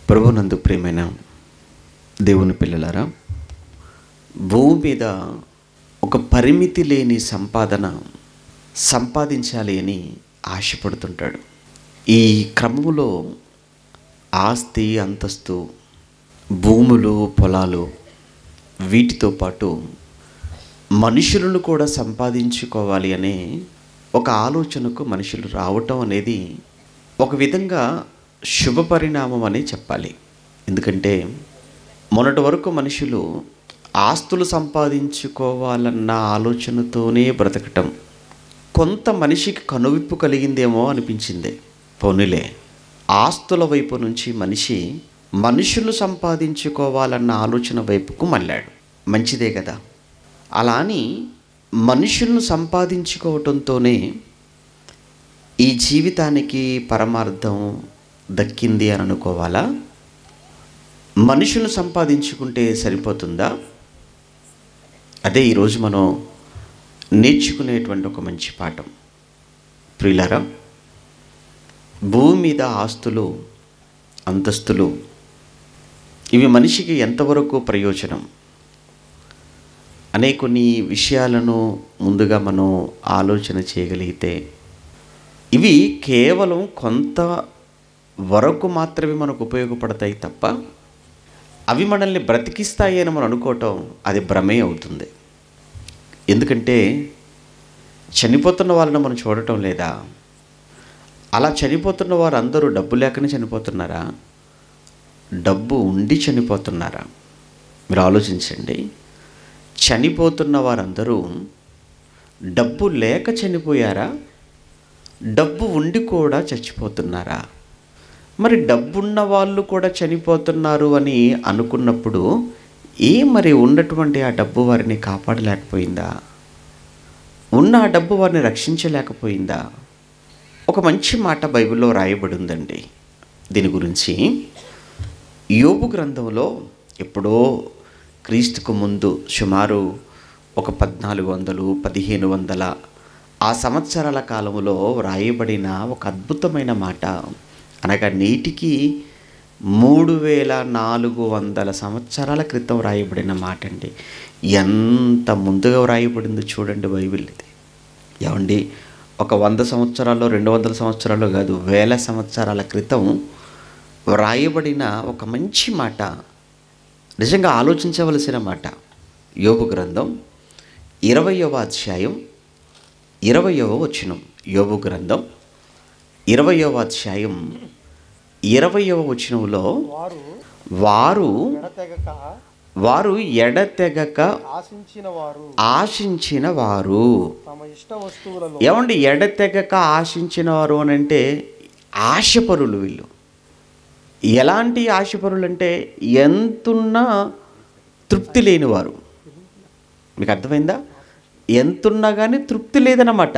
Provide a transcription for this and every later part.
ప్రభునందు ప్రియమైన దేవుని పిల్లలారా భూమి మీద ఒక పరిమితి లేని సంపాదన సంపాదించాలి అని ఆశపడుతుంటాడు ఈ క్రమంలో ఆస్తి అంతస్తు భూములు పొలాలు వీటితో పాటు మనుషులను కూడా సంపాదించుకోవాలి అనే ఒక ఆలోచనకు మనుషులు రావటం అనేది ఒక విధంగా శుభ పరిణామం అని చెప్పాలి ఎందుకంటే మొన్నటి వరకు మనుషులు ఆస్తులు సంపాదించుకోవాలన్న ఆలోచనతోనే బ్రతకటం కొంత మనిషికి కనువిప్పు కలిగిందేమో అనిపించింది పోనీలే ఆస్తుల వైపు నుంచి మనిషి మనుషులు సంపాదించుకోవాలన్న ఆలోచన వైపుకు మళ్ళాడు మంచిదే కదా అలా అని మనుషులను సంపాదించుకోవటంతోనే ఈ జీవితానికి పరమార్థం దక్కింది అని అనుకోవాలా మనుషులను సంపాదించుకుంటే సరిపోతుందా అదే ఈరోజు మనం నేర్చుకునేటువంటి ఒక మంచి పాఠం ప్రియులారా భూమి మీద ఆస్తులు అంతస్తులు ఇవి మనిషికి ఎంతవరకు ప్రయోజనం అనే కొన్ని విషయాలను ముందుగా మనం ఆలోచన చేయగలిగితే ఇవి కేవలం కొంత వరకు మాత్రమే మనకు ఉపయోగపడతాయి తప్ప అవి మనల్ని బ్రతికిస్తాయి అని మనం అనుకోవటం అది భ్రమే అవుతుంది ఎందుకంటే చనిపోతున్న వాళ్ళని మనం చూడటం లేదా అలా చనిపోతున్న వారు అందరూ డబ్బు లేకనే చనిపోతున్నారా డబ్బు ఉండి చనిపోతున్నారా మీరు ఆలోచించండి చనిపోతున్న వారందరూ డబ్బు లేక చనిపోయారా డబ్బు ఉండి కూడా చచ్చిపోతున్నారా మరి డబ్బున్న వాళ్ళు కూడా చనిపోతున్నారు అని అనుకున్నప్పుడు ఏ మరి ఉన్నటువంటి ఆ డబ్బు వారిని కాపాడలేకపోయిందా ఉన్న ఆ డబ్బు వారిని రక్షించలేకపోయిందా ఒక మంచి మాట బైబిల్లో రాయబడి ఉందండి దీని గురించి యోబు గ్రంథంలో ఎప్పుడో క్రీస్తుకు ముందు సుమారు ఒక పద్నాలుగు వందలు పదిహేను వందల ఆ సంవత్సరాల కాలంలో రాయబడిన ఒక అద్భుతమైన మాట అనగా నేటికి మూడు వేల నాలుగు వందల సంవత్సరాల క్రితం రాయబడిన మాట అండి ఎంత ముందుగా రాయబడిందో చూడండి బైబిల్ ఇది ఏమండి ఒక వంద సంవత్సరాల్లో రెండు వందల సంవత్సరాల్లో కాదు వేల సంవత్సరాల క్రితం వ్రాయబడిన ఒక మంచి మాట నిజంగా ఆలోచించవలసిన మాట యోబు గ్రంథం ఇరవయవ అధ్యాయం ఇరవయవ వచనం యోబు గ్రంథం ఇరవయవ అధ్యాయం ఇరవయవ వచనంలో వారు వారు ఎడతెగక వారు ఎడతెగక ఆశించిన వారు ఆశించిన వారు తమ ఇష్ట వస్తువులలో ఏమండి ఎడతెగక ఆశించిన వారు అని అంటే ఆశపరులు వీళ్ళు ఎలాంటి ఆశపరులు అంటే ఎంతున్నా తృప్తి లేనివారు మీకు అర్థమైందా ఎంతున్నా కానీ తృప్తి లేదన్నమాట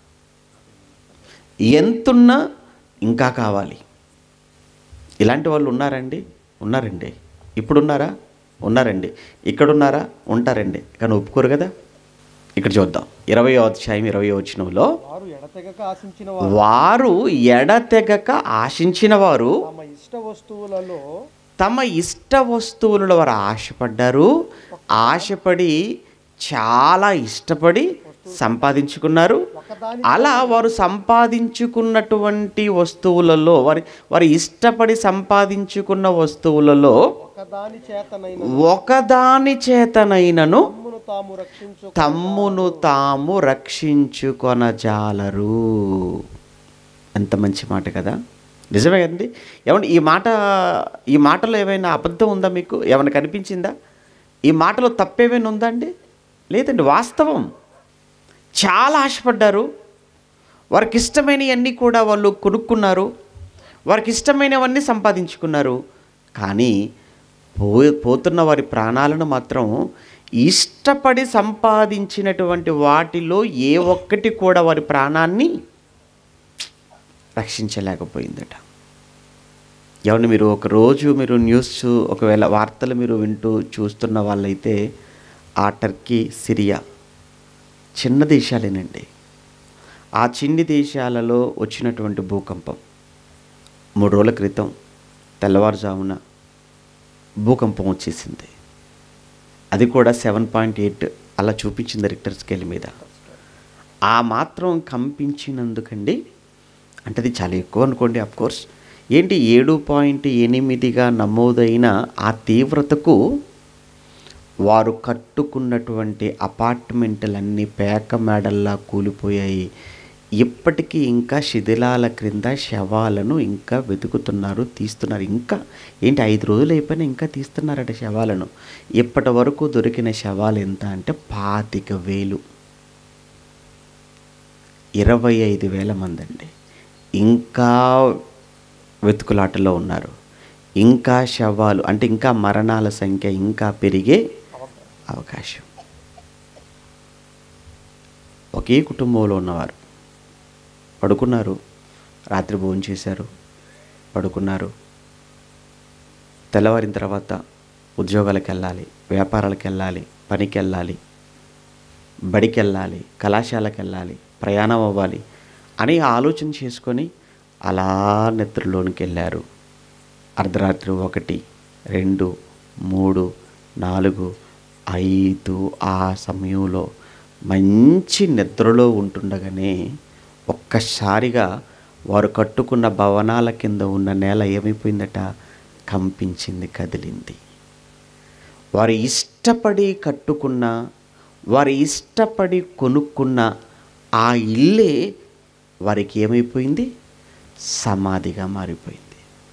ఎంతున్నా ఇంకా కావాలి ఇలాంటి వాళ్ళు ఉన్నారండి ఉన్నారండి ఇప్పుడున్నారా ఉన్నారండి ఇక్కడున్నారా ఉంటారండి కానీ ఒప్పుకోరు కదా ఇక్కడ చూద్దాం ఇరవై అధ్యాయం ఇరవై వచనంలో వారు ఎడతెగక ఆశించిన వారు వారు ఎడతెగక ఆశించిన వారు తమ ఇష్ట వస్తువులలో తమ ఇష్ట వస్తువులలో వారు ఆశపడ్డారు ఆశపడి చాలా ఇష్టపడి సంపాదించుకున్నారు ఒకదాని అలా వారు సంపాదించుకున్నటువంటి వస్తువులలో వారి వారి ఇష్టపడి సంపాదించుకున్న వస్తువులలో ఒకదాని చేతనైన ఒకదాని చేతనైనను తమ్మును తాము రక్షించు తమ్మును తాము రక్షించుకొనజాలరు ఎంత మంచి మాట కదా నిజమే కదండి ఏమండి ఈ మాట ఈ మాటలో ఏమైనా అబద్ధం ఉందా మీకు ఏమైనా కనిపించిందా ఈ మాటలో తప్పేమైనా ఉందా అండి లేదండి వాస్తవం చాలా ఆశపడ్డారు వారికి ఇష్టమైనవన్నీ కూడా వాళ్ళు కొనుక్కున్నారు వారికి ఇష్టమైనవన్నీ సంపాదించుకున్నారు కానీ పో పోతున్న వారి ప్రాణాలను మాత్రం ఇష్టపడి సంపాదించినటువంటి వాటిలో ఏ ఒక్కటి కూడా వారి ప్రాణాన్ని రక్షించలేకపోయిందట ఏమండి మీరు ఒక రోజు మీరు న్యూస్ చూ- ఒకవేళ వార్తలు మీరు వింటూ చూస్తున్న వాళ్ళైతే ఆ టర్కీ సిరియా చిన్న దేశాలేనండి ఆ చిన్ని దేశాలలో వచ్చినటువంటి భూకంపం మూడు రోజుల క్రితం తెల్లవారుజామున భూకంపం వచ్చేసింది అది కూడా సెవెన్ పాయింట్ ఎయిట్ అలా చూపించింది రిక్టర్ స్కేల్ మీద ఆ మాత్రం కంపించినందుకండి అంటే అది చాలా ఎక్కువ అనుకోండి అఫ్ కోర్స్ ఏంటి ఏడు పాయింట్ ఎనిమిదిగా నమోదైన ఆ తీవ్రతకు వారు కట్టుకున్నటువంటి అపార్ట్మెంట్లన్నీ పేక మేడల్లా కూలిపోయాయి ఇప్పటికీ ఇంకా శిథిలాల క్రింద శవాలను ఇంకా వెతుకుతున్నారు తీస్తున్నారు ఇంకా ఏంటి ఐదు రోజులు అయిపోయినా ఇంకా తీస్తున్నారట శవాలను ఇప్పటి వరకు దొరికిన శవాలు ఎంత అంటే పాతిక వేలు ఇరవై ఐదు వేల మంది అండి ఇంకా వెతుకులాటలో ఉన్నారు ఇంకా శవాలు అంటే ఇంకా మరణాల సంఖ్య ఇంకా పెరిగే అవకాశం ఒకే కుటుంబంలో ఉన్నవారు పడుకున్నారు రాత్రి భోజనం చేశారు పడుకున్నారు తెల్లవారిన తర్వాత ఉద్యోగాలకు వెళ్ళాలి వ్యాపారాలకు వెళ్ళాలి పనికి వెళ్ళాలి బడికి వెళ్ళాలి కళాశాలకు వెళ్ళాలి ప్రయాణం అవ్వాలి అని ఆలోచన చేసుకొని అలా నిద్రలోనికి వెళ్ళారు అర్ధరాత్రి ఒకటి రెండు మూడు నాలుగు ఐదు ఆ సమయంలో మంచి నిద్రలో ఉంటుండగానే ఒక్కసారిగా వారు కట్టుకున్న భవనాల కింద ఉన్న నేల ఏమైపోయిందట కంపించింది కదిలింది వారు ఇష్టపడి కట్టుకున్న వారు ఇష్టపడి కొనుక్కున్న ఆ ఇల్లే వారికి ఏమైపోయింది సమాధిగా మారిపోయింది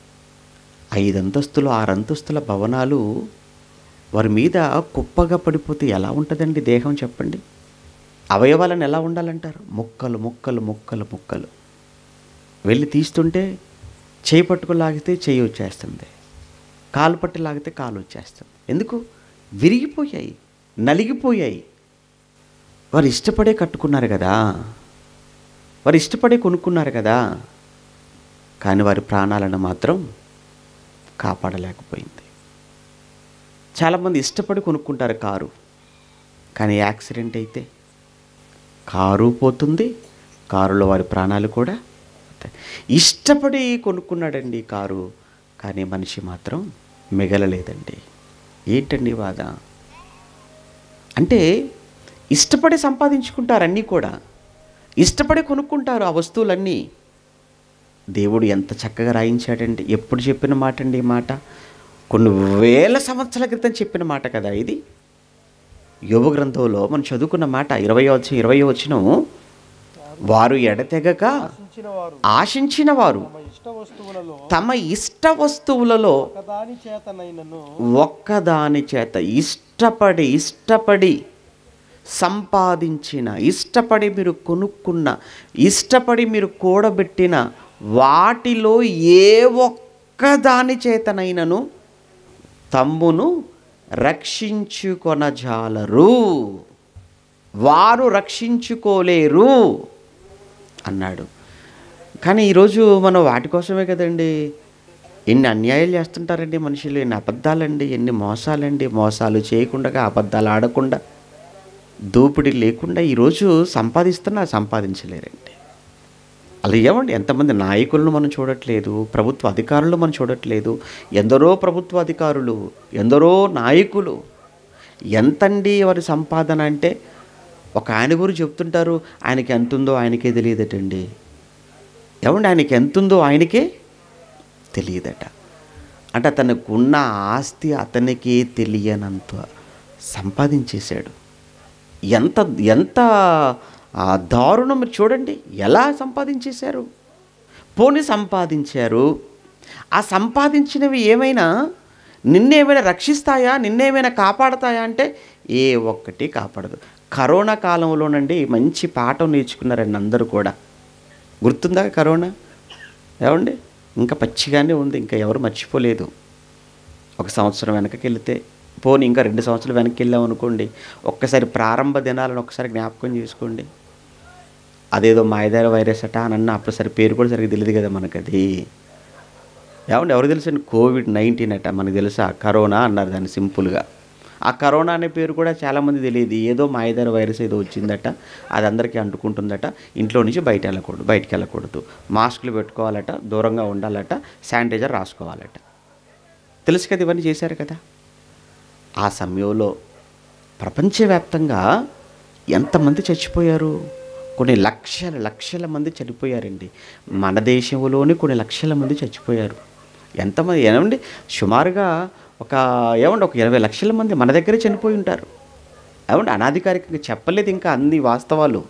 ఐదు అంతస్తులు ఆరు అంతస్తుల భవనాలు వారి మీద కుప్పగా పడిపోతే ఎలా ఉంటుందండి దేహం చెప్పండి అవయవాలను ఎలా ఉండాలంటారు ముక్కలు ముక్కలు ముక్కలు ముక్కలు వెళ్ళి తీస్తుంటే చేయి పట్టుకుని లాగితే చేయి వచ్చేస్తుంది కాలు పట్టి లాగితే కాలు వచ్చేస్తుంది ఎందుకు విరిగిపోయాయి నలిగిపోయాయి వారు ఇష్టపడే కట్టుకున్నారు కదా వారు ఇష్టపడే కొనుక్కున్నారు కదా కానీ వారి ప్రాణాలను మాత్రం కాపాడలేకపోయింది చాలామంది ఇష్టపడి కొనుక్కుంటారు కారు కానీ యాక్సిడెంట్ అయితే కారు పోతుంది కారులో వారి ప్రాణాలు కూడా పోతాయి. ఇష్టపడి కొనుక్కున్నాడండి కారు కానీ మనిషి మాత్రం మిగలలేదండి ఏంటండి బాధ అంటే ఇష్టపడి సంపాదించుకుంటారు అన్నీ కూడా ఇష్టపడి కొనుక్కుంటారు ఆ వస్తువులన్నీ దేవుడు ఎంత చక్కగా రాయించాడండి ఎప్పుడు చెప్పిన మాట అండి ఈ మాట కొన్ని వేల సంవత్సరాల క్రితం చెప్పిన మాట కదా ఇది యువ గ్రంథంలో మనం చదువుకున్న మాట ఇరవై వచ్చిన ఇరవై వచ్చిన వారు ఎడతెగక ఆశించిన వారు ఆశించిన వారు తమ ఇష్ట వస్తువులలో తమ ఇష్ట వస్తువులలో ఒకదాని చేతనైనను ఒక్కదాని చేత ఇష్టపడి ఇష్టపడి సంపాదించిన ఇష్టపడి మీరు కొనుక్కున్న ఇష్టపడి మీరు కూడబెట్టిన వాటిలో ఏ ఒక్క దాని చేతనైనను తమ్మును రక్షించుకొనజాలరు వారు రక్షించుకోలేరు అన్నాడు కానీ ఈరోజు మనం వాటి కోసమే కదండి ఎన్ని అన్యాయాలు చేస్తుంటారండి మనుషులు ఎన్ని అబద్ధాలండి ఎన్ని మోసాలండి మోసాలు చేయకుండా అబద్ధాలు ఆడకుండా దోపిడీ లేకుండా ఈరోజు సంపాదిస్తున్నా సంపాదించలేరండి అలా ఏమండి ఎంతమంది నాయకులను మనం చూడట్లేదు ప్రభుత్వ అధికారులు మనం చూడట్లేదు ఎందరో ప్రభుత్వ అధికారులు ఎందరో నాయకులు ఎంతండి వారి సంపాదన అంటే ఒక ఆయన గురించి చెప్తుంటారు ఆయనకి ఎంత ఉందో ఆయనకే తెలియదటండి ఏమండి ఆయనకి ఎంత ఉందో ఆయనకే తెలియదట అంటే అతనికి ఉన్న ఆస్తి అతనికే తెలియనంత సంపాదించేశాడు ఎంత ఎంత ఆ, దారుణం మీరు చూడండి ఎలా సంపాదించేశారు పోనీ సంపాదించారు ఆ సంపాదించినవి ఏమైనా నిన్నేమైనా రక్షిస్తాయా నిన్నేమైనా కాపాడతాయా అంటే ఏ ఒక్కటి కాపాడదు కరోనా కాలంలోనండి మంచి పాఠం నేర్చుకున్నారండి అందరూ కూడా గుర్తుందా కరోనా ఏమండి ఇంకా పచ్చిగానే ఉంది ఇంకా ఎవరు మర్చిపోలేదు ఒక సంవత్సరం వెనకకి వెళితే పోనీ ఇంకా రెండు సంవత్సరాలు వెనక్కి వెళ్ళాం అనుకోండి ఒక్కసారి ప్రారంభ దినాలను ఒకసారి జ్ఞాపకం చేసుకోండి అదేదో మాయదార వైరస్ అట అని అన్న అప్పుడు సరే పేరు కూడా సరిగ్గా తెలియదు కదా మనకు అది ఏమండి ఎవరు తెలుసండి కోవిడ్ నైన్టీన్ అట మనకు తెలుసా కరోనా అన్నారు దాన్ని సింపుల్గా ఆ కరోనా అనే పేరు కూడా చాలామంది తెలియదు ఏదో మాయదార వైరస్ ఏదో వచ్చిందట అది అందరికీ అంటుకుంటుందట ఇంట్లో నుంచి బయట వెళ్ళకూడదు బయటికి వెళ్ళకూడదు మాస్కులు పెట్టుకోవాలట దూరంగా ఉండాలట శానిటైజర్ రాసుకోవాలట తెలుసు కదా ఇవన్నీ చేశారు కదా ఆ సమయంలో ప్రపంచవ్యాప్తంగా ఎంతమంది చచ్చిపోయారు కొన్ని లక్షల లక్షల మంది చనిపోయారండి మన దేశంలోనే కొన్ని లక్షల మంది చచ్చిపోయారు ఎంతమంది ఏమండి సుమారుగా ఒక ఏమండి ఒక ఇరవై లక్షల మంది మన దగ్గరే చనిపోయి ఉంటారు ఏమండి అనాధికారికంగా చెప్పలేదు ఇంకా అన్ని వాస్తవాలు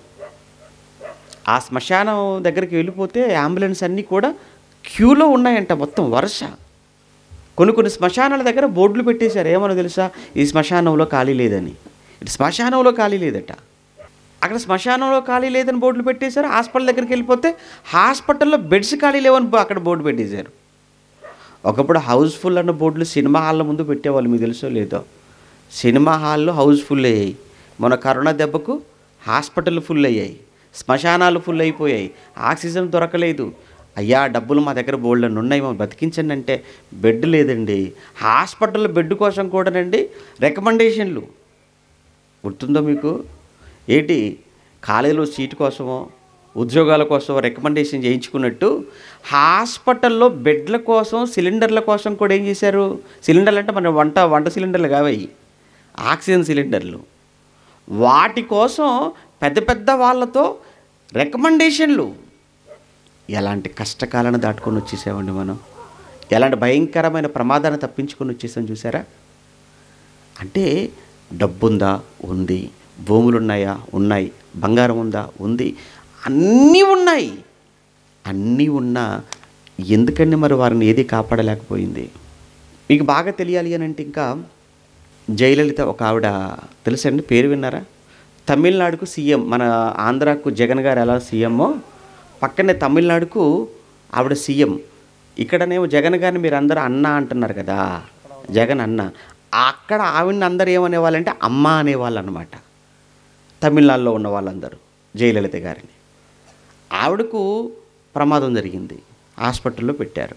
ఆ శ్మశానం దగ్గరికి వెళ్ళిపోతే అంబులెన్స్ అన్నీ కూడా క్యూలో ఉన్నాయంట మొత్తం వరుస కొన్ని కొన్ని శ్మశానాల దగ్గర బోర్డులు పెట్టేశారు ఏమో తెలుసా ఈ శ్మశానంలో ఖాళీ లేదని ఇటు శ్మశానంలో ఖాళీ లేదట అక్కడ శ్మశానంలో ఖాళీ లేదని బోర్డులు పెట్టేశారు హాస్పిటల్ దగ్గరికి వెళ్ళిపోతే హాస్పిటల్లో బెడ్స్ ఖాళీ లేవని బో- అక్కడ బోర్డు పెట్టేశారు ఒకప్పుడు హౌస్ఫుల్ అన్న బోర్డులు సినిమా హాల్ల ముందు పెట్టేవాళ్ళు మీకు తెలుసో లేదో సినిమా హాల్లో హౌస్ఫుల్ అయ్యాయి మన కరోనా దెబ్బకు హాస్పిటల్ ఫుల్ అయ్యాయి శ్మశానాలు ఫుల్ అయిపోయాయి ఆక్సిజన్ దొరకలేదు అయ్యా డబ్బులు మా దగ్గర బోల్డ్ అని ఉన్నాయి మమ్మల్ని బతికించండి అంటే బెడ్ లేదండి హాస్పిటల్ బెడ్ కోసం కూడానండి రికమెండేషన్లు గుర్తుందో మీకు ఏంటి కాలేజీలో సీటు కోసమో ఉద్యోగాల కోసం రికమెండేషన్ చేయించుకున్నట్టు హాస్పిటల్లో బెడ్ల కోసం సిలిండర్ల కోసం కూడా ఏం చేశారు సిలిండర్లు అంటే మన వంట వంట సిలిండర్లు కావయి ఆక్సిజన్ సిలిండర్లు వాటి కోసం పెద్ద పెద్ద వాళ్ళతో రికమెండేషన్లు ఎలాంటి కష్టకాలను దాటుకొని వచ్చేసామండి మనం ఎలాంటి భయంకరమైన ప్రమాదాన్ని తప్పించుకొని వచ్చేసాం చూసారా అంటే డబ్బుందా ఉంది భూములు ఉన్నాయా ఉన్నాయి బంగారం ఉందా ఉంది అన్నీ ఉన్నాయి అన్నీ ఉన్నా ఎందుకండి మరి వారిని ఏది కాపాడలేకపోయింది మీకు బాగా తెలియాలి అని అంటే ఇంకా జయలలిత ఒక ఆవిడ తెలుసండి పేరు విన్నారా తమిళనాడుకు సీఎం మన ఆంధ్రాకు జగన్ గారు ఎలా సీఎంఓ పక్కనే తమిళనాడుకు ఆవిడ సీఎం ఇక్కడనేమో జగన్ గారిని మీరు అందరూ అన్న అంటున్నారు కదా జగన్ అన్న అక్కడ ఆవిడని అందరు ఏమనేవాళ్ళంటే అమ్మ అనేవాళ్ళు అనమాట తమిళనాడులో ఉన్న వాళ్ళందరూ జయలలిత గారిని ఆవిడకు ప్రమాదం జరిగింది హాస్పిటల్లో పెట్టారు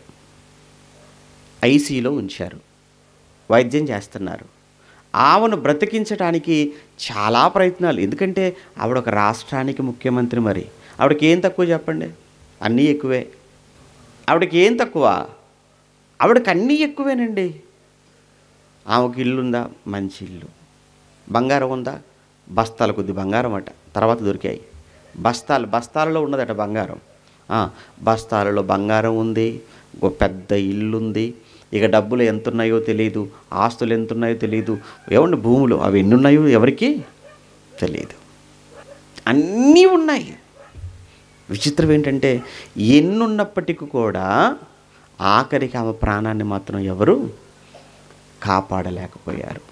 ఐసీలో ఉంచారు వైద్యం చేస్తున్నారు ఆమెను బ్రతికించడానికి చాలా ప్రయత్నాలు ఎందుకంటే ఆవిడ ఒక రాష్ట్రానికి ముఖ్యమంత్రి మరి ఆవిడకి ఏం తక్కువ చెప్పండి అన్నీ ఎక్కువే ఆవిడకి ఏం తక్కువ ఆవిడకి అన్నీ ఎక్కువేనండి ఆమెకి ఇల్లు ఉందా మంచి ఇల్లు బంగారం ఉందా బస్తాల కొద్ది బంగారం అట తర్వాత దొరికాయి బస్తాలు బస్తాలలో ఉన్నదట బంగారం ఆ, బస్తాలలో బంగారం ఉంది ఒక పెద్ద ఇల్లు ఉంది ఇక డబ్బులు ఎంత ఉన్నాయో తెలియదు ఆస్తులు ఎంత ఉన్నాయో తెలియదు ఏమండి భూములు అవి ఎన్ని ఉన్నాయో ఎవరికి తెలియదు అన్నీ ఉన్నాయి విచిత్రం ఏంటంటే ఎన్నున్నప్పటికీ కూడా ఆఖరికి ఆమె ప్రాణాన్ని మాత్రం ఎవరు కాపాడలేకపోయారు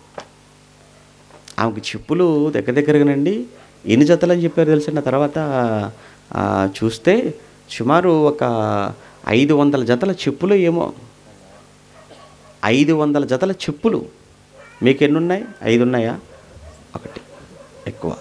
ఆమెకు చెప్పులు దగ్గర దగ్గరగానండి ఎన్ని జతలు అని చెప్పారు తెలిసిన తర్వాత ఆ, చూస్తే సుమారు ఒక ఐదు వందల జతల చెప్పులు ఏమో ఐదు వందల జతల చెప్పులు మీకు ఎన్ని ఉన్నాయి ఐదు ఉన్నాయా ఒకటి ఎక్కువ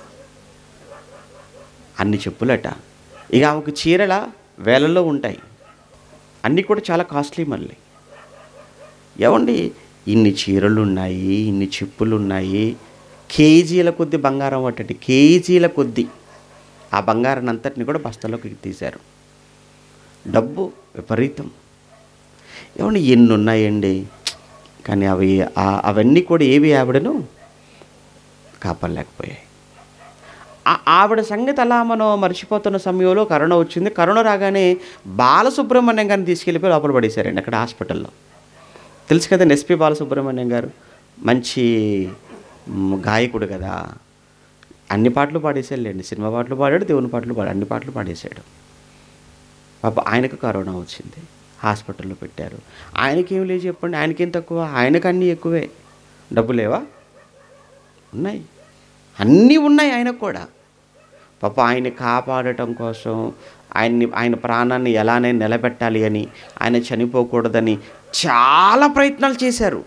అన్ని చెప్పులట ఇక ఆమెకు చీరల వేలల్లో ఉంటాయి అన్నీ కూడా చాలా కాస్ట్లీ మళ్ళీ ఏమండి ఇన్ని చీరలు ఉన్నాయి ఇన్ని చెప్పులు ఉన్నాయి కేజీల కొద్ది బంగారం అట్టండి కేజీల కొద్ది ఆ బంగారాన్ని అంతటిని కూడా బస్తాలోకి తీశారు డబ్బు విపరీతం ఏమండి ఎన్ని ఉన్నాయండి కానీ అవి ఆ- అవన్నీ కూడా ఏవి ఆవిడను కాపాడలేకపోయాయి ఆ- ఆవిడ సంగతి అలా మనం మర్చిపోతున్న సమయంలో కరోనా వచ్చింది కరోనా రాగానే బాలసుబ్రహ్మణ్యం గారిని తీసుకెళ్ళిపోయి లోపల పడేశారండి అక్కడ హాస్పిటల్లో తెలుసు కదండి ఎస్పి బాలసుబ్రహ్మణ్యం గారు మంచి మ్, గాయకుడు కదా అన్ని పాటలు పాడేసాడులేండి సినిమా పాటలు పాడాడు దేవుని పాటలు పాడాడు అన్ని పాటలు పాడేశాడు పాప ఆయనకు కరోనా వచ్చింది హాస్పిటల్లో పెట్టారు ఆయనకేం లేదు చెప్పండి ఆయనకేం తక్కువ ఆయనకు అన్నీ ఎక్కువే డబ్బు లేవా ఉన్నాయి అన్నీ ఉన్నాయి ఆయనకు కూడా పాప ఆయన్ని కాపాడటం కోసం ఆయన్ని ఆయన ప్రాణాన్ని ఎలానైనా నిలబెట్టాలి అని ఆయన చనిపోకూడదని చాలా ప్రయత్నాలు చేశారు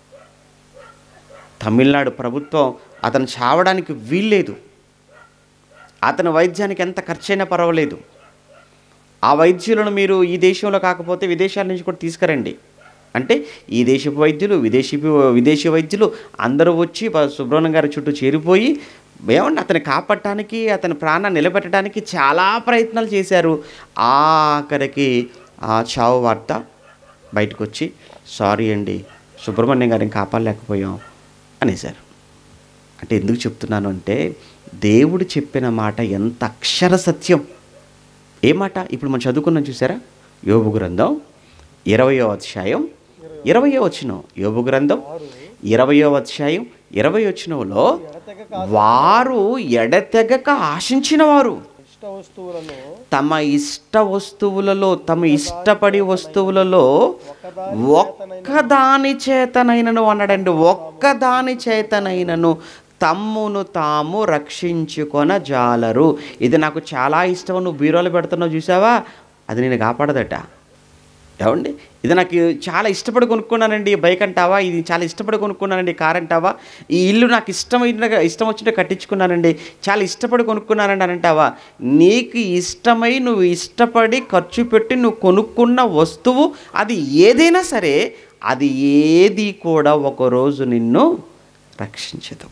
తమిళనాడు ప్రభుత్వం అతను చావడానికి వీల్లేదు అతని వైద్యానికి ఎంత ఖర్చైనా పర్వాలేదు ఆ వైద్యులను మీరు ఈ దేశంలో కాకపోతే విదేశాల నుంచి కూడా తీసుకురండి అంటే ఈ దేశపు వైద్యులు విదేశీ విదేశీ వైద్యులు అందరూ వచ్చి ప- సుబ్రహ్మణ్యం గారి చుట్టూ చేరిపోయి ఏమండి అతన్ని కాపాడటానికి అతని ప్రాణాన్ని నిలబెట్టడానికి చాలా ప్రయత్నాలు చేశారు ఆఖరికి ఆ చావు వార్త బయటకు వచ్చి సారీ అండి సుబ్రహ్మణ్యం గారిని కాపాడలేకపోయాం అనేశారు అంటే ఎందుకు చెప్తున్నాను అంటే దేవుడు చెప్పిన మాట ఎంత అక్షర సత్యం ఏ మాట ఇప్పుడు మనం చదువుకున్నాం చూసారా యోబు గ్రంథం ఇరవయో అధ్యాయం ఇరవయో వచ్చిన యోబు గ్రంథం ఇరవయో అధ్యాయం ఇరవై వచ్చినలో ఎడతెగక వారు ఎడతెగక ఆశించిన వారు ఇష్ట వస్తువులలో తమ ఇష్ట వస్తువులలో తమ ఇష్టపడి వస్తువులలో ఒక్కదాని చేతనైనను అన్నాడండి ఒక్కదాని చేతనైనను తమ్మును తాము రక్షించుకొన జాలరు ఇది నాకు చాలా ఇష్టం నువ్వు బీరోలో పెడుతున్నావు చూసావా అది నేను కాపాడదట ఏమండి ఇది నాకు చాలా ఇష్టపడి కొనుక్కున్నానండి ఈ బైక్ అంటావా ఇది చాలా ఇష్టపడి కొనుక్కున్నానండి ఈ కార్ అంటావా ఈ ఇల్లు నాకు ఇష్టమైన ఇష్టం వచ్చినట్టు కట్టించుకున్నానండి చాలా ఇష్టపడి కొనుక్కున్నానండి అని అంటావా నీకు ఇష్టమై నువ్వు ఇష్టపడి ఖర్చు పెట్టి నువ్వు కొనుక్కున్న వస్తువు అది ఏదైనా సరే అది ఏది కూడా ఒకరోజు నిన్ను రక్షించదు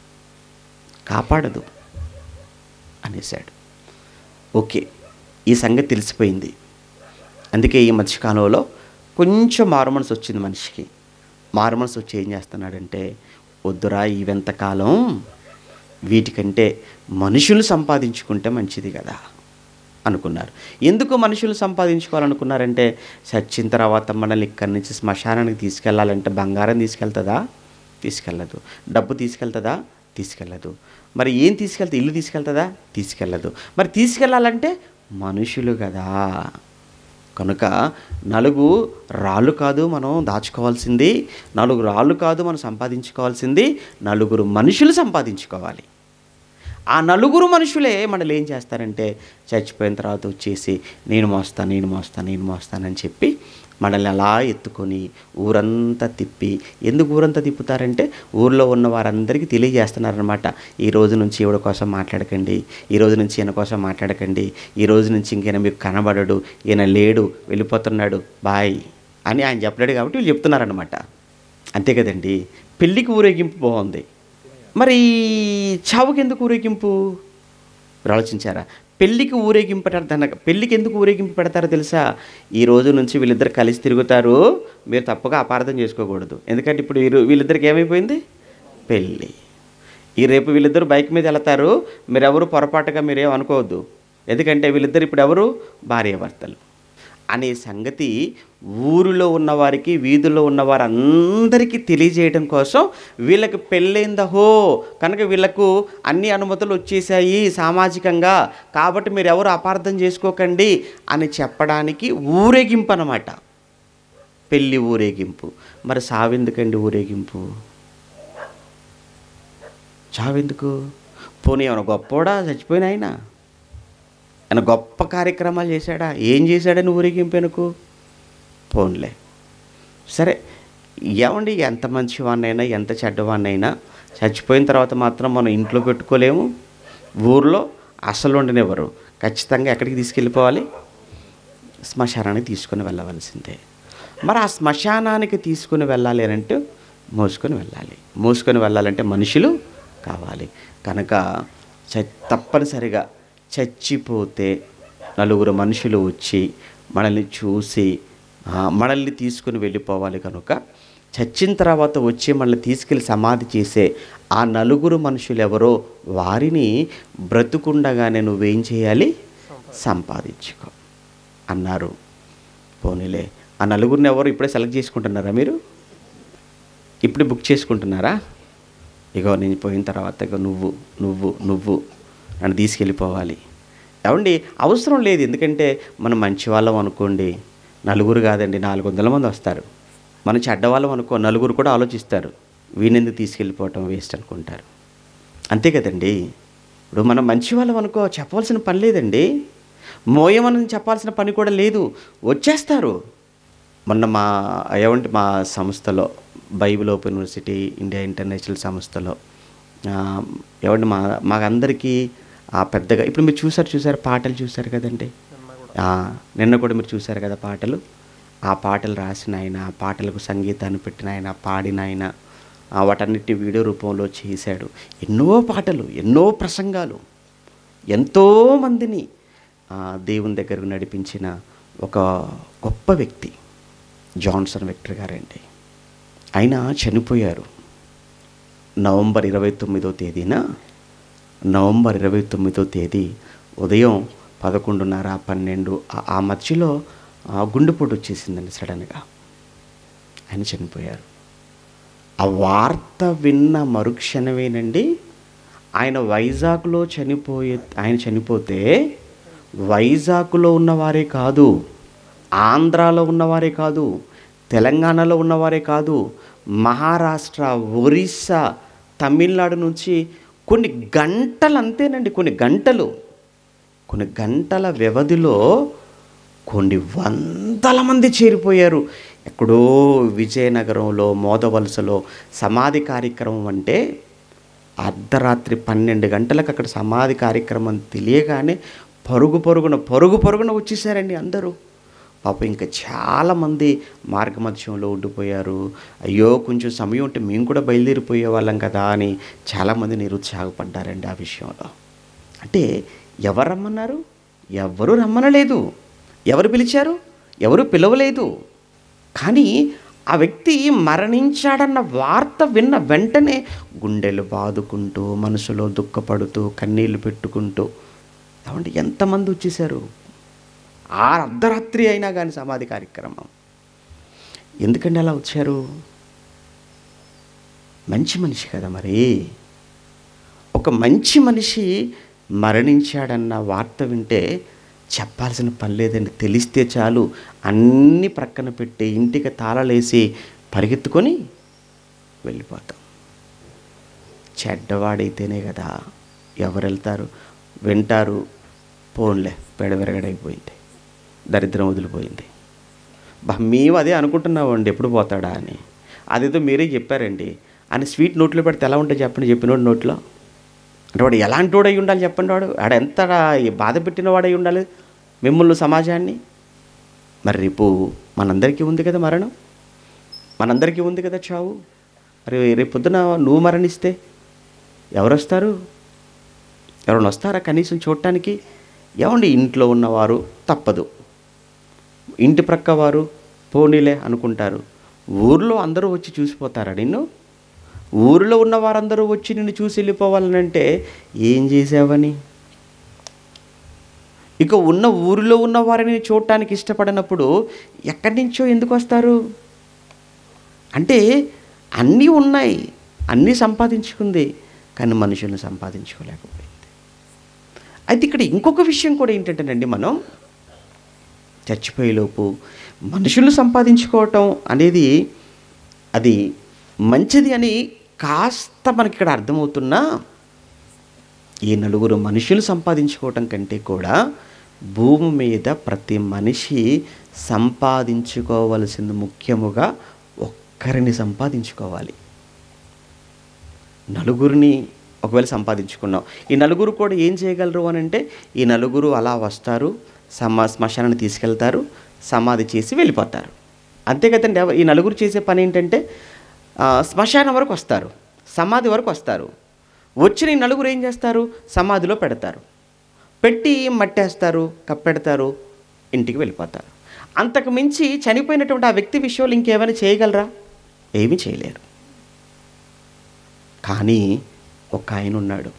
కాపాడదు అనేసాడు ఓకే ఈ సంగతి తెలిసిపోయింది అందుకే ఈ మధ్యకాలంలో కొంచెం మారుమనసు వచ్చింది మనిషికి మారుమనసు వచ్చి ఏం చేస్తున్నాడంటే వద్దురా ఇవెంతకాలం వీటికంటే మనుషులు సంపాదించుకుంటే మంచిది కదా అనుకున్నారు ఎందుకు మనుషులు సంపాదించుకోవాలనుకున్నారంటే చచ్చిన తర్వాత మనల్ని ఇక్కడి నుంచి శ్మశానానికి తీసుకెళ్ళాలంటే బంగారం తీసుకెళ్తుందా తీసుకెళ్ళదు డబ్బు తీసుకెళ్తుందా తీసుకెళ్ళదు మరి ఏం తీసుకెళ్తే ఇల్లు తీసుకెళ్తుందా తీసుకెళ్ళదు మరి తీసుకెళ్ళాలంటే మనుషులు కదా కనుక నలుగు రాళ్ళు కాదు మనం దాచుకోవాల్సింది నలుగు రాళ్ళు కాదు మనం సంపాదించుకోవాల్సింది నలుగురు మనుషులు సంపాదించుకోవాలి ఆ నలుగురు మనుషులే మనల్ని ఏం చేస్తారంటే చచ్చిపోయిన తర్వాత వచ్చేసి నేను మోస్తాను నేను మోస్తాను నేను మోస్తానని చెప్పి మనల్ని అలా ఎత్తుకొని ఊరంతా తిప్పి ఎందుకు ఊరంతా తిప్పుతారంటే ఊర్లో ఉన్న వారందరికీ తెలియజేస్తున్నారనమాట ఈ రోజు నుంచి ఈవిడ కోసం మాట్లాడకండి ఈ రోజు నుంచి ఈయన కోసం మాట్లాడకండి ఈ రోజు నుంచి ఇంకైనా మీకు కనబడడు ఈయన లేడు వెళ్ళిపోతున్నాడు బాయ్ అని ఆయన చెప్పలేడు కాబట్టి వీళ్ళు చెప్తున్నారనమాట అంతే కదండి పెళ్ళికి ఊరేగింపు బాగుంది మరి చావుకి ఎందుకు ఊరేగింపు మీరు ఆలోచించారా పెళ్ళికి ఊరేగింపు పెడతారు దాన్ని పెళ్ళికి ఎందుకు ఊరేగింపు పెడతారో తెలుసా ఈ రోజు నుంచి వీళ్ళిద్దరు కలిసి తిరుగుతారు మీరు తప్పుగా అపార్థం చేసుకోకూడదు ఎందుకంటే ఇప్పుడు వీరు వీళ్ళిద్దరికి ఏమైపోయింది పెళ్ళి ఈ రేపు వీళ్ళిద్దరు బైక్ మీద వెళతారు మీరెవరు పొరపాటుగా మీరేం అనుకోవద్దు ఎందుకంటే వీళ్ళిద్దరు ఇప్పుడు ఎవరు భార్యాభర్తలు అనే సంగతి ఊరిలో ఉన్నవారికి వీధుల్లో ఉన్నవారందరికీ తెలియజేయడం కోసం వీళ్ళకి పెళ్ళైందహో కనుక వీళ్ళకు అన్ని అనుమతులు వచ్చేసాయి సామాజికంగా కాబట్టి మీరు ఎవరు అపార్థం చేసుకోకండి అని చెప్పడానికి ఊరేగింపు అన్నమాట పెళ్ళి ఊరేగింపు మరి సావెందుకండి ఊరేగింపు చావెందుకు పోనీ ఏమైనా గొప్పోడా చచ్చిపోయిన ఆయన ఆయన గొప్ప కార్యక్రమాలు చేశాడా ఏం చేశాడని ఊరేగింపెనుకు పోన్లే సరే ఏమండి ఎంత మంచివాడినైనా ఎంత చెడ్డవాడినైనా చచ్చిపోయిన తర్వాత మాత్రం మనం ఇంట్లో పెట్టుకోలేము ఊర్లో అసలు ఉండనివ్వరు ఖచ్చితంగా ఎక్కడికి తీసుకెళ్ళిపోవాలి శ్మశానానికి తీసుకొని వెళ్ళవలసిందే మరి ఆ శ్మశానానికి తీసుకుని వెళ్ళాలి అని అంటే మోసుకొని వెళ్ళాలి మోసుకొని వెళ్ళాలంటే మనుషులు కావాలి కనుక చ తప్పనిసరిగా చచ్చిపోతే నలుగురు మనుషులు వచ్చి మనల్ని చూసి ఆ, మనల్ని తీసుకుని వెళ్ళిపోవాలి కనుక చచ్చిన తర్వాత వచ్చి మనల్ని తీసుకెళ్ళి సమాధి చేసే ఆ నలుగురు మనుషులు ఎవరో వారిని బ్రతుకుండగానే నువ్వేం చేయాలి సంపాదించుకో అన్నారు పోనీలే ఆ నలుగురిని ఎవరు ఇప్పుడే సెలెక్ట్ చేసుకుంటున్నారా మీరు ఇప్పుడు బుక్ చేసుకుంటున్నారా ఇగో నేను పోయిన తర్వాత ఇగో నువ్వు నువ్వు నువ్వు నన్ను తీసుకెళ్ళిపోవాలి ఏమండి అవసరం లేదు ఎందుకంటే మనం మంచి వాళ్ళం అనుకోండి నలుగురు కాదండి నాలుగు వందల మంది వస్తారు మనం చెడ్డవాళ్ళం అనుకో నలుగురు కూడా ఆలోచిస్తారు వీణెందుకు తీసుకెళ్ళిపోవటం వేస్ట్ అనుకుంటారు అంతే కదండి ఇప్పుడు మనం మంచి వాళ్ళం అనుకో చెప్పవలసిన పని లేదండి మోయమని చెప్పాల్సిన పని కూడా లేదు వచ్చేస్తారు మొన్న మా ఏమంటే మా సంస్థలో Bible open university India international సంస్థలో ఆ, ఏమంటే మా మాకందరికీ ఆ పెద్దగా ఇప్పుడు మీరు చూసారు చూసారు పాటలు చూసారు కదండి ఆ, నిన్న కూడా మీరు చూసారు కదా పాటలు ఆ పాటలు రాసిన ఆయన ఆ పాటలకు సంగీతాన్ని పెట్టిన ఆయన పాడిన ఆయన ఆ, వాటన్నిటి వీడియో రూపంలో చేశాడు ఎన్నో పాటలు ఎన్నో ప్రసంగాలు ఎంతోమందిని ఆ, దేవుని దగ్గరకు నడిపించిన ఒక గొప్ప వ్యక్తి జాన్సన్ విక్టర్ గారండి ఆయన చనిపోయారు నవంబర్ ఇరవై తొమ్మిదో తేదీన నవంబర్ ఇరవై తొమ్మిదో తేదీ ఉదయం పదకొండున్నర పన్నెండు ఆ- ఆ మధ్యలో ఆ గుండెపోటు వచ్చేసిందండి సడన్గా ఆయన చనిపోయారు ఆ వార్త విన్న మరుక్షణమేనండి ఆయన వైజాగ్లో చనిపోయే ఆయన చనిపోతే వైజాగ్లో ఉన్నవారే కాదు ఆంధ్రాలో ఉన్నవారే కాదు తెలంగాణలో ఉన్నవారే కాదు మహారాష్ట్ర ఒరిస్సా తమిళనాడు నుంచి కొన్ని గంటలు అంతేనండి కొన్ని గంటలు కొన్ని గంటల వ్యవధిలో కొన్ని వందల మంది చేరిపోయారు ఎక్కడో విజయనగరంలో మోదవలసలో సమాధి కార్యక్రమం అంటే అర్ధరాత్రి పన్నెండు గంటలకు అక్కడ సమాధి కార్యక్రమం తెలియగానే పరుగు పరుగున పరుగు పరుగున వచ్చేసారండి అందరూ పాపం ఇంకా చాలామంది మార్గమధ్యంలో ఉండిపోయారు అయ్యో కొంచెం సమయం ఉంటే మేము కూడా బయలుదేరిపోయే వాళ్ళం కదా అని చాలామంది నిరుత్సాహపడ్డారండి ఆ విషయంలో అంటే ఎవరు రమ్మన్నారు ఎవరు రమ్మనలేదు ఎవరు పిలిచారు ఎవరు పిలవలేదు కానీ ఆ వ్యక్తి మరణించాడన్న వార్త విన్న వెంటనే గుండెలు బాదుకుంటూ మనసులో దుఃఖపడుతూ కన్నీళ్లు పెట్టుకుంటూ ఏమంటే ఎంతమంది వచ్చేసారు ఆ అర్ధరాత్రి అయినా కానీ సమాధి కార్యక్రమం ఎందుకండి అలా వచ్చారు మంచి మనిషి కదా మరి ఒక మంచి మనిషి మరణించాడన్న వార్త వింటే చెప్పాల్సిన పని లేదండి తెలిస్తే చాలు అన్నీ ప్రక్కన పెట్టి ఇంటికి తాళలేసి పరిగెత్తుకొని వెళ్ళిపోతాం చెడ్డవాడైతేనే కదా ఎవరు వెళ్తారు వింటారు పోన్లే పెడవిరగడైపోయింది దరిద్రం వదిలిపోయింది బా మేము అదే అనుకుంటున్నామండి ఎప్పుడు పోతాడా అని అదేదో మీరే చెప్పారండి అని స్వీట్ నోట్లో పెడితే ఎలా ఉంటుంది చెప్పండి చెప్పినోడు నోట్లో అంటే వాడు ఎలాంటి వాడు అయి ఉండాలి చెప్పండి వాడు వాడు ఎంత బాధ పెట్టిన వాడై ఉండాలి మిమ్మల్ని సమాజాన్ని మరి రేపు మనందరికీ ఉంది కదా మరణం మనందరికీ ఉంది కదా చావు మరి రేపు పొద్దున నువ్వు మరణిస్తే ఎవరు వస్తారు ఎవరైనా వస్తారా కనీసం చూడటానికి ఏమండి ఇంట్లో ఉన్నవారు తప్పదు ఇంటి ప్రక్క వారు పోనీలే అనుకుంటారు ఊర్లో అందరూ వచ్చి చూసిపోతారా నిన్ను ఊరిలో ఉన్న వారందరూ వచ్చి నిన్ను చూసి వెళ్ళిపోవాలనంటే ఏం చేసావని ఇక ఉన్న ఊరిలో ఉన్న వారిని చూడటానికి ఇష్టపడినప్పుడు ఎక్కడి నుంచో ఎందుకు వస్తారు అంటే అన్నీ ఉన్నాయి అన్నీ సంపాదించుకుంది కానీ మనుషులను సంపాదించుకోలేకపోయింది అయితే ఇక్కడ ఇంకొక విషయం కూడా ఏంటంటేనండి మనం చచ్చిపోయేలోపు మనుషులు సంపాదించుకోవటం అనేది అది మంచిది అని కాస్త మనకి ఇక్కడ అర్థమవుతున్నా ఈ నలుగురు మనుషులు సంపాదించుకోవటం కంటే కూడా భూమి మీద ప్రతి మనిషి సంపాదించుకోవలసింది ముఖ్యముగా ఒక్కరిని సంపాదించుకోవాలి నలుగురిని ఒకవేళ సంపాదించుకున్నాం ఈ నలుగురు కూడా ఏం చేయగలరు అని అంటే ఈ నలుగురు అలా వస్తారు సమా శ్మశానాన్ని తీసుకెళ్తారు సమాధి చేసి వెళ్ళిపోతారు అంతే కదండి ఎవ- ఈ నలుగురు చేసే పని ఏంటంటే ఆ, శ్మశానం వరకు వస్తారు సమాధి వరకు వస్తారు వచ్చిన ఈ నలుగురు ఏం చేస్తారు సమాధిలో పెడతారు పెట్టి మట్టేస్తారు కప్పెడతారు ఇంటికి వెళ్ళిపోతారు అంతకు మించి చనిపోయినటువంటి ఆ వ్యక్తి విషయంలో ఇంకేమైనా చేయగలరా ఏమీ చేయలేరు కానీ ఒక ఆయన ఉన్నాడు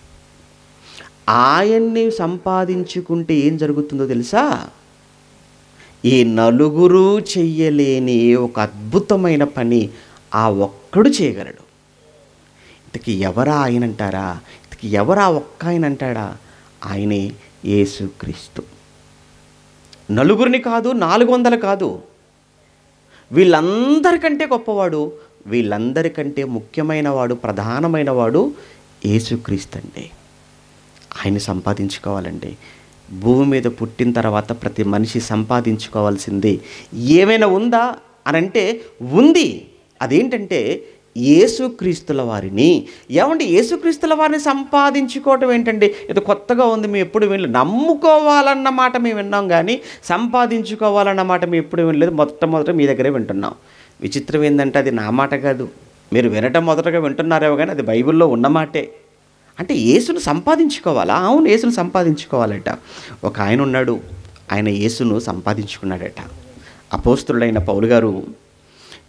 ఆయన్ని సంపాదించుకుంటే ఏం జరుగుతుందో తెలుసా ఈ నలుగురు చెయ్యలేని ఒక అద్భుతమైన పని ఆ ఒక్కడు చేయగలడు ఇంతకి ఎవరా ఆయన అంటారా ఇంతకి ఎవరా ఒక్క ఆయన అంటాడా ఆయనే యేసుక్రీస్తు నలుగురిని కాదు నాలుగు వందలు కాదు వీళ్ళందరికంటే గొప్పవాడు వీళ్ళందరికంటే ముఖ్యమైన వాడు ప్రధానమైన వాడు యేసుక్రీస్తు అండి ఆయన్ని సంపాదించుకోవాలండి భూమి మీద పుట్టిన తర్వాత ప్రతి మనిషి సంపాదించుకోవాల్సింది ఏమైనా ఉందా అని అంటే ఉంది అదేంటంటే యేసుక్రీస్తుల వారిని ఏమండి యేసుక్రీస్తుల వారిని సంపాదించుకోవటం ఏంటండి ఇది కొత్తగా ఉంది మేము ఎప్పుడు వినలేదు నమ్ముకోవాలన్న మాట మేము విన్నాం కానీ సంపాదించుకోవాలన్న మాట మేము ఎప్పుడు వినలేదు మొట్టమొదట మీ దగ్గరే వింటున్నాం విచిత్రం ఏంటంటే అది నా మాట కాదు మీరు వినటం మొదటగా వింటున్నారేమో కానీ అది బైబిల్లో ఉన్న మాటే అంటే యేసును సంపాదించుకోవాలా అవును యేసును సంపాదించుకోవాలట ఒక ఆయన ఉన్నాడు ఆయన యేసును సంపాదించుకున్నాడట అపోస్తుడైన పౌలు గారు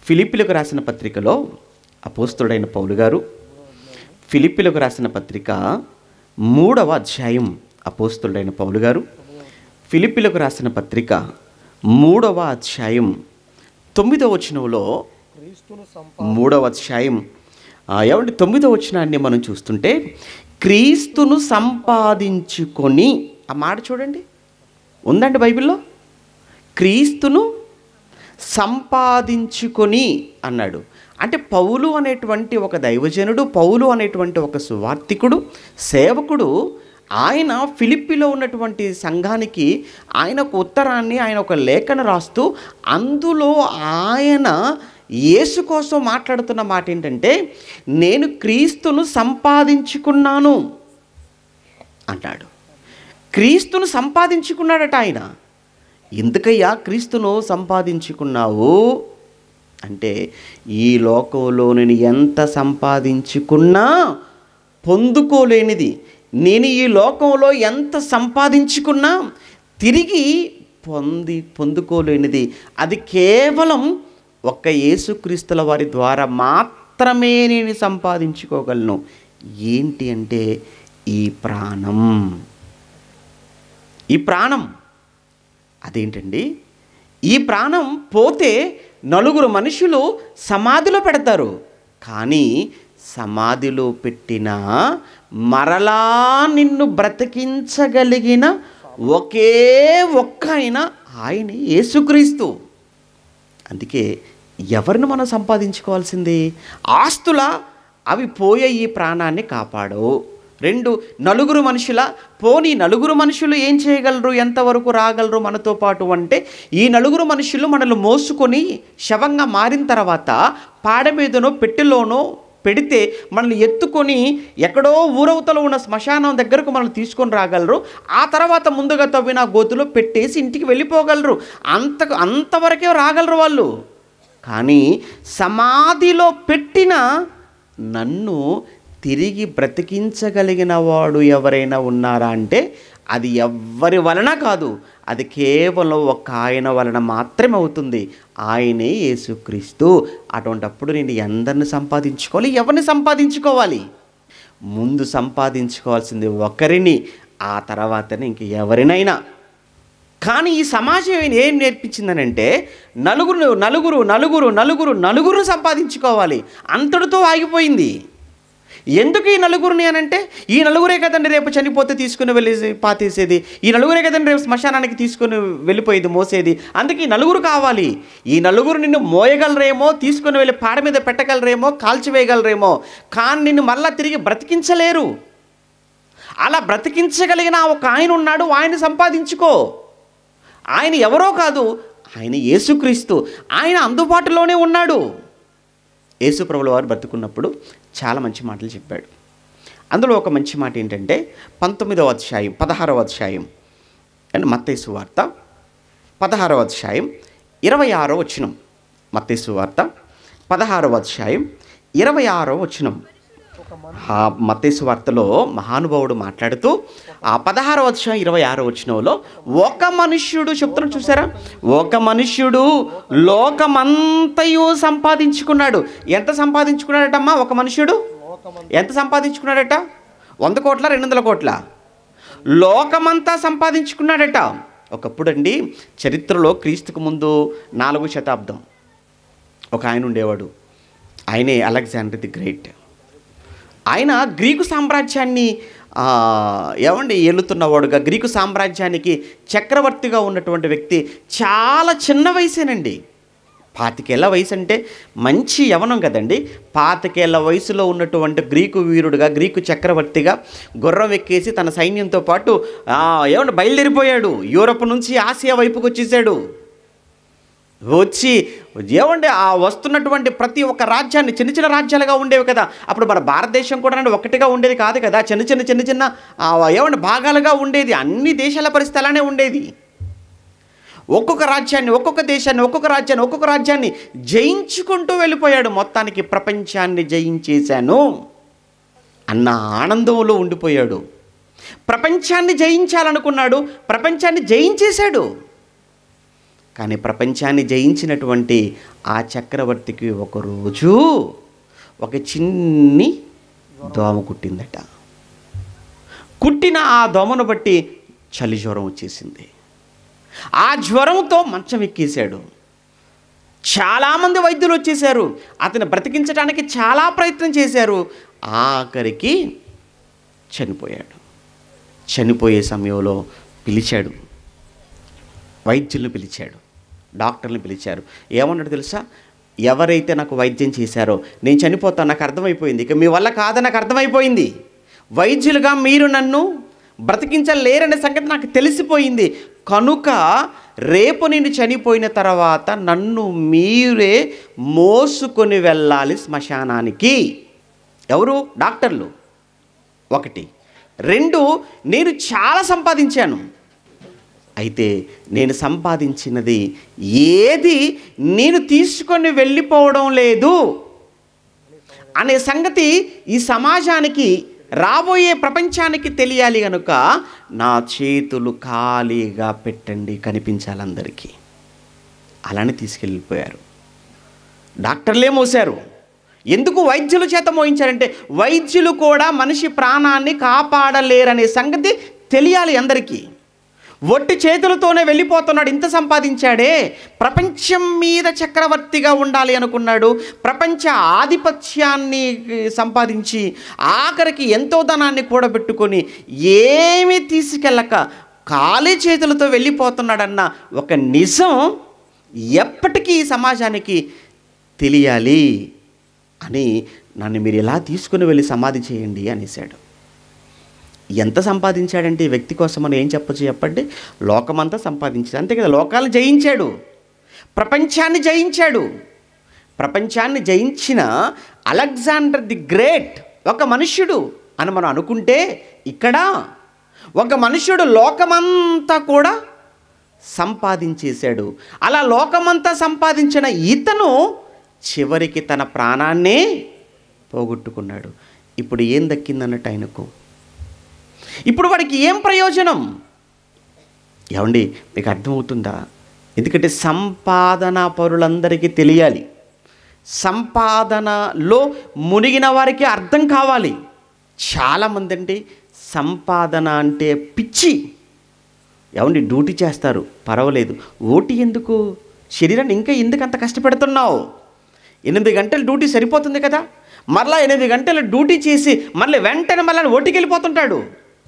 ఫిలిపిలకు రాసిన పత్రికలో అపోస్తుడైన పౌలు గారు ఫిలిపిలకు రాసిన పత్రిక మూడవ అధ్యాయం అపోస్తుడైన పౌలు గారు ఫిలిపిలకు రాసిన పత్రిక మూడవ అధ్యాయం తొమ్మిదవ వచనంలో క్రీస్తును సంపా మూడవ అధ్యాయం ఆ, ఏమంటే తొమ్మిదవ వచనాన్ని మనం చూస్తుంటే క్రీస్తును సంపాదించుకొని ఆ మాట చూడండి ఉందండి బైబిల్లో క్రీస్తును సంపాదించుకొని అన్నాడు అంటే పౌలు అనేటువంటి ఒక దైవజనుడు పౌలు అనేటువంటి ఒక సువార్థికుడు సేవకుడు ఆయన ఫిలిప్పిలో ఉన్నటువంటి సంఘానికి ఆయన ఒక ఉత్తరాన్ని ఆయన ఒక లేఖను రాస్తూ అందులో ఆయన యేసు కోసం మాట్లాడుతున్న మాట ఏంటంటే నేను క్రీస్తును సంపాదించుకున్నాను అంటాడు క్రీస్తును సంపాదించుకున్నాడట ఆయన ఎందుకయ్యా క్రీస్తును సంపాదించుకున్నావు అంటే ఈ లోకంలో నేను ఎంత సంపాదించుకున్నా పొందుకోలేనిది నేను ఈ లోకంలో ఎంత సంపాదించుకున్నా తిరిగి పొంది పొందుకోలేనిది అది కేవలం ఒక్క యేసుక్రీస్తుల వారి ద్వారా మాత్రమే నేను సంపాదించుకోగలను ఏంటి అంటే ఈ ప్రాణం ఈ ప్రాణం అదేంటండి ఈ ప్రాణం పోతే నలుగురు మనుషులు సమాధిలో పెడతారు కానీ సమాధిలో పెట్టిన మరలా నిన్ను బ్రతికించగలిగిన ఒకే ఒక్క ఆయన ఆయన యేసుక్రీస్తు అందుకే ఎవరిని మనం సంపాదించుకోవాల్సింది ఆస్తుల అవి పోయే ఈ ప్రాణాన్ని కాపాడవు రెండు నలుగురు మనుషుల పోనీ నలుగురు మనుషులు ఏం చేయగలరు ఎంతవరకు రాగలరు మనతో పాటు అంటే ఈ నలుగురు మనుషులు మనల్ని మోసుకొని శవంగా మారిన తర్వాత పాడ మీదనో పెట్టెలోనో పెడితే మనల్ని ఎత్తుకొని ఎక్కడో ఊరవతలో ఉన్న శ్మశానం దగ్గరకు మనల్ని తీసుకొని రాగలరు ఆ తర్వాత ముందుగా తవ్విన ఆ గోతులో పెట్టేసి ఇంటికి వెళ్ళిపోగలరు అంత అంతవరకే రాగలరు వాళ్ళు కానీ సమాధిలో పెట్టిన నన్ను తిరిగి బ్రతికించగలిగిన వాడు ఎవరైనా ఉన్నారా అంటే అది ఎవ్వరి వలన కాదు అది కేవలం ఒక ఆయన వలన మాత్రమే అవుతుంది ఆయనే యేసుక్రీస్తు అటువంటప్పుడు నేను ఎందరిని సంపాదించుకోవాలి ఎవరిని సంపాదించుకోవాలి ముందు సంపాదించుకోవాల్సింది ఒకరిని ఆ తర్వాతనే ఇంక ఎవరినైనా కానీ ఈ సమాజం ఏం- ఏం నేర్పించిందనంటే నలుగురు నలుగురు నలుగురు నలుగురు నలుగురు సంపాదించుకోవాలి అంతటితో ఆగిపోయింది ఎందుకు ఈ నలుగురిని అనంటే ఈ నలుగురే కదండి రేపు చనిపోతే తీసుకుని వెళ్ళేసి పాతేసేది ఈ నలుగురే కదండి రేపు శ్మశానానికి తీసుకుని వెళ్ళిపోయేది మోసేది అందుకే ఈ నలుగురు కావాలి ఈ నలుగురు నిన్ను మోయగలరేమో తీసుకుని వెళ్ళి పాడ మీద పెట్టగలరేమో కాల్చివేయగలరేమో కానీ నిన్ను మళ్ళా తిరిగి బ్రతికించలేరు అలా బ్రతికించగలిగిన ఒక ఆయన ఉన్నాడు ఆయన సంపాదించుకో ఆయన ఎవరో కాదు ఆయన యేసుక్రీస్తు ఆయన అందుబాటులోనే ఉన్నాడు యేసుప్రభుల వారు బ్రతుకున్నప్పుడు చాలా మంచి మాటలు చెప్పాడు అందులో ఒక మంచి మాట ఏంటంటే పంతొమ్మిదవ అధ్యాయం పదహారవ అధ్యాయం అండ్ మత్తేసు వార్త పదహారవ అధ్యాయం ఇరవై ఆరో వచనం మత్తేసు వార్త పదహారవ అధ్యాయం ఇరవై ఆరో వచనం ఒక మనిషి ఆ మత్తేసు వార్తలో మహానుభావుడు మాట్లాడుతూ ఆ పదహారవ అధ్యాయం ఇరవై ఆరో వచనంలో ఒక మనుష్యుడు చెప్తున్నాడు చూసారా ఒక మనుష్యుడు లోకమంతయు సంపాదించుకున్నాడు ఎంత సంపాదించుకున్నాడటమ్మా ఒక మనుష్యుడు లోకమందు ఎంత సంపాదించుకున్నాడట వంద కోట్ల రెండు వందల కోట్ల లోకమంతా సంపాదించుకున్నాడట ఒకప్పుడు అండి చరిత్రలో క్రీస్తుకు ముందు నాలుగు శతాబ్దం ఒక ఆయన ఉండేవాడు ఆయనే అలెగ్జాండర్ ది గ్రేట్ ఆయన గ్రీకు సామ్రాజ్యాన్ని ఆ, ఏమండి ఏలుతున్నవాడుగా గ్రీకు సామ్రాజ్యానికి చక్రవర్తిగా ఉన్నటువంటి వ్యక్తి చాలా చిన్న వయసేనండి పాతికేళ్ల వయసు అంటే మంచి యవనం కదండి పాతికేళ్ల వయసులో ఉన్నటువంటి గ్రీకు వీరుడుగా గ్రీకు చక్రవర్తిగా గుర్రం ఎక్కేసి తన సైన్యంతో పాటు ఆ, ఏమంటే బయలుదేరిపోయాడు యూరప్ నుంచి ఆసియా వైపుకి వచ్చేసాడు వచ్చి ఏమండి ఆ వస్తున్నటువంటి ప్రతి ఒక్క రాజ్యాన్ని చిన్న చిన్న రాజ్యాలుగా ఉండేవి కదా అప్పుడు మన భారతదేశం కూడా అంటే ఒకటిగా ఉండేది కాదు కదా చిన్న చిన్న చిన్న చిన్న ఆ, ఏమండి భాగాలుగా ఉండేది అన్ని దేశాల పరిస్థితి అలానే ఉండేది ఒక్కొక్క రాజ్యాన్ని ఒక్కొక్క దేశాన్ని ఒక్కొక్క రాజ్యాన్ని ఒక్కొక్క రాజ్యాన్ని జయించుకుంటూ వెళ్ళిపోయాడు మొత్తానికి ప్రపంచాన్ని జయించేశాను అన్న ఆనందంలో ఉండిపోయాడు ప్రపంచాన్ని జయించాలనుకున్నాడు ప్రపంచాన్ని జయించేశాడు కానీ ప్రపంచాన్ని జయించినటువంటి ఆ చక్రవర్తికి ఒకరోజు ఒక చిన్ని దోమ కుట్టిందట కుట్టిన ఆ దోమను బట్టి చలి జ్వరం వచ్చేసింది ఆ జ్వరంతో మంచం ఎక్కేశాడు చాలామంది వైద్యులు వచ్చేసారు అతను బ్రతికించడానికి చాలా ప్రయత్నం చేశారు ఆఖరికి చనిపోయాడు చనిపోయే సమయంలో పిలిచాడు వైద్యుల్ని పిలిచాడు డాక్టర్ని పిలిచారు ఏమన్నాడు తెలుసా ఎవరైతే నాకు వైద్యం చేశారో నేను చనిపోతాను నాకు అర్థమైపోయింది ఇక మీ వల్ల కాదని నాకు అర్థమైపోయింది వైద్యులుగా మీరు నన్ను బ్రతికించలేరనే సంగతి నాకు తెలిసిపోయింది కనుక రేపు నేను చనిపోయిన తర్వాత నన్ను మీరే మోసుకొని వెళ్ళాలి శ్మశానానికి ఎవరు డాక్టర్లు ఒకటి రెండు నేను చాలా సంపాదించాను అయితే నేను సంపాదించినది ఏది నేను తీసుకొని వెళ్ళిపోవడం లేదు అనే సంగతి ఈ సమాజానికి రాబోయే ప్రపంచానికి తెలియాలి కనుక నా చేతులు ఖాళీగా పెట్టండి కనిపించాలి అందరికీ అలానే తీసుకెళ్ళిపోయారు డాక్టర్లే మోసారు ఎందుకు వైద్యుల చేత మోయించారంటే వైద్యులు కూడా మనిషి ప్రాణాన్ని కాపాడలేరనే సంగతి తెలియాలి అందరికీ ఒట్టి చేతులతోనే వెళ్ళిపోతున్నాడు ఇంత సంపాదించాడే ప్రపంచం మీద చక్రవర్తిగా ఉండాలి అనుకున్నాడు ప్రపంచ ఆధిపత్యాన్ని సంపాదించి ఆఖరికి ఎంతో ధనాన్ని కూడబెట్టుకొని ఏమీ తీసుకెళ్ళక ఖాళీ చేతులతో వెళ్ళిపోతున్నాడన్న ఒక నిజం ఎప్పటికీ ఈ సమాజానికి తెలియాలి అని నన్ను మీరు ఎలా తీసుకుని వెళ్ళి సమాధి చేయండి అనేసాడు ఎంత సంపాదించాడంటే ఈ వ్యక్తి కోసం మనం ఏం చెప్పచ్చు చెప్పండి లోకమంతా సంపాదించాడు అంతే కదా లోకాలను జయించాడు ప్రపంచాన్ని జయించాడు ప్రపంచాన్ని జయించిన అలెగ్జాండర్ ది గ్రేట్ ఒక మనుష్యుడు అని మనం అనుకుంటే ఇక్కడ ఒక మనుష్యుడు లోకమంతా కూడా సంపాదించేశాడు అలా లోకమంతా సంపాదించిన ఇతను చివరికి తన ప్రాణాన్నే పోగొట్టుకున్నాడు ఇప్పుడు ఏం దక్కిందన్నట్టు ఆయనకు ఇప్పుడు వాడికి ఏం ప్రయోజనం ఏమండి మీకు అర్థమవుతుందా ఎందుకంటే సంపాదన పరులందరికీ తెలియాలి సంపాదనలో మునిగిన వారికి అర్థం కావాలి చాలామంది అండి సంపాదన అంటే పిచ్చి ఏమండి డ్యూటీ చేస్తారు పర్వాలేదు ఓటీ ఎందుకు శరీరాన్ని ఇంకా ఎందుకు అంత కష్టపెడుతున్నావు ఎనిమిది గంటలు డ్యూటీ సరిపోతుంది కదా మరలా ఎనిమిది గంటలు డ్యూటీ చేసి మళ్ళీ వెంటనే మళ్ళీ ఓటీకి వెళ్ళిపోతుంటాడు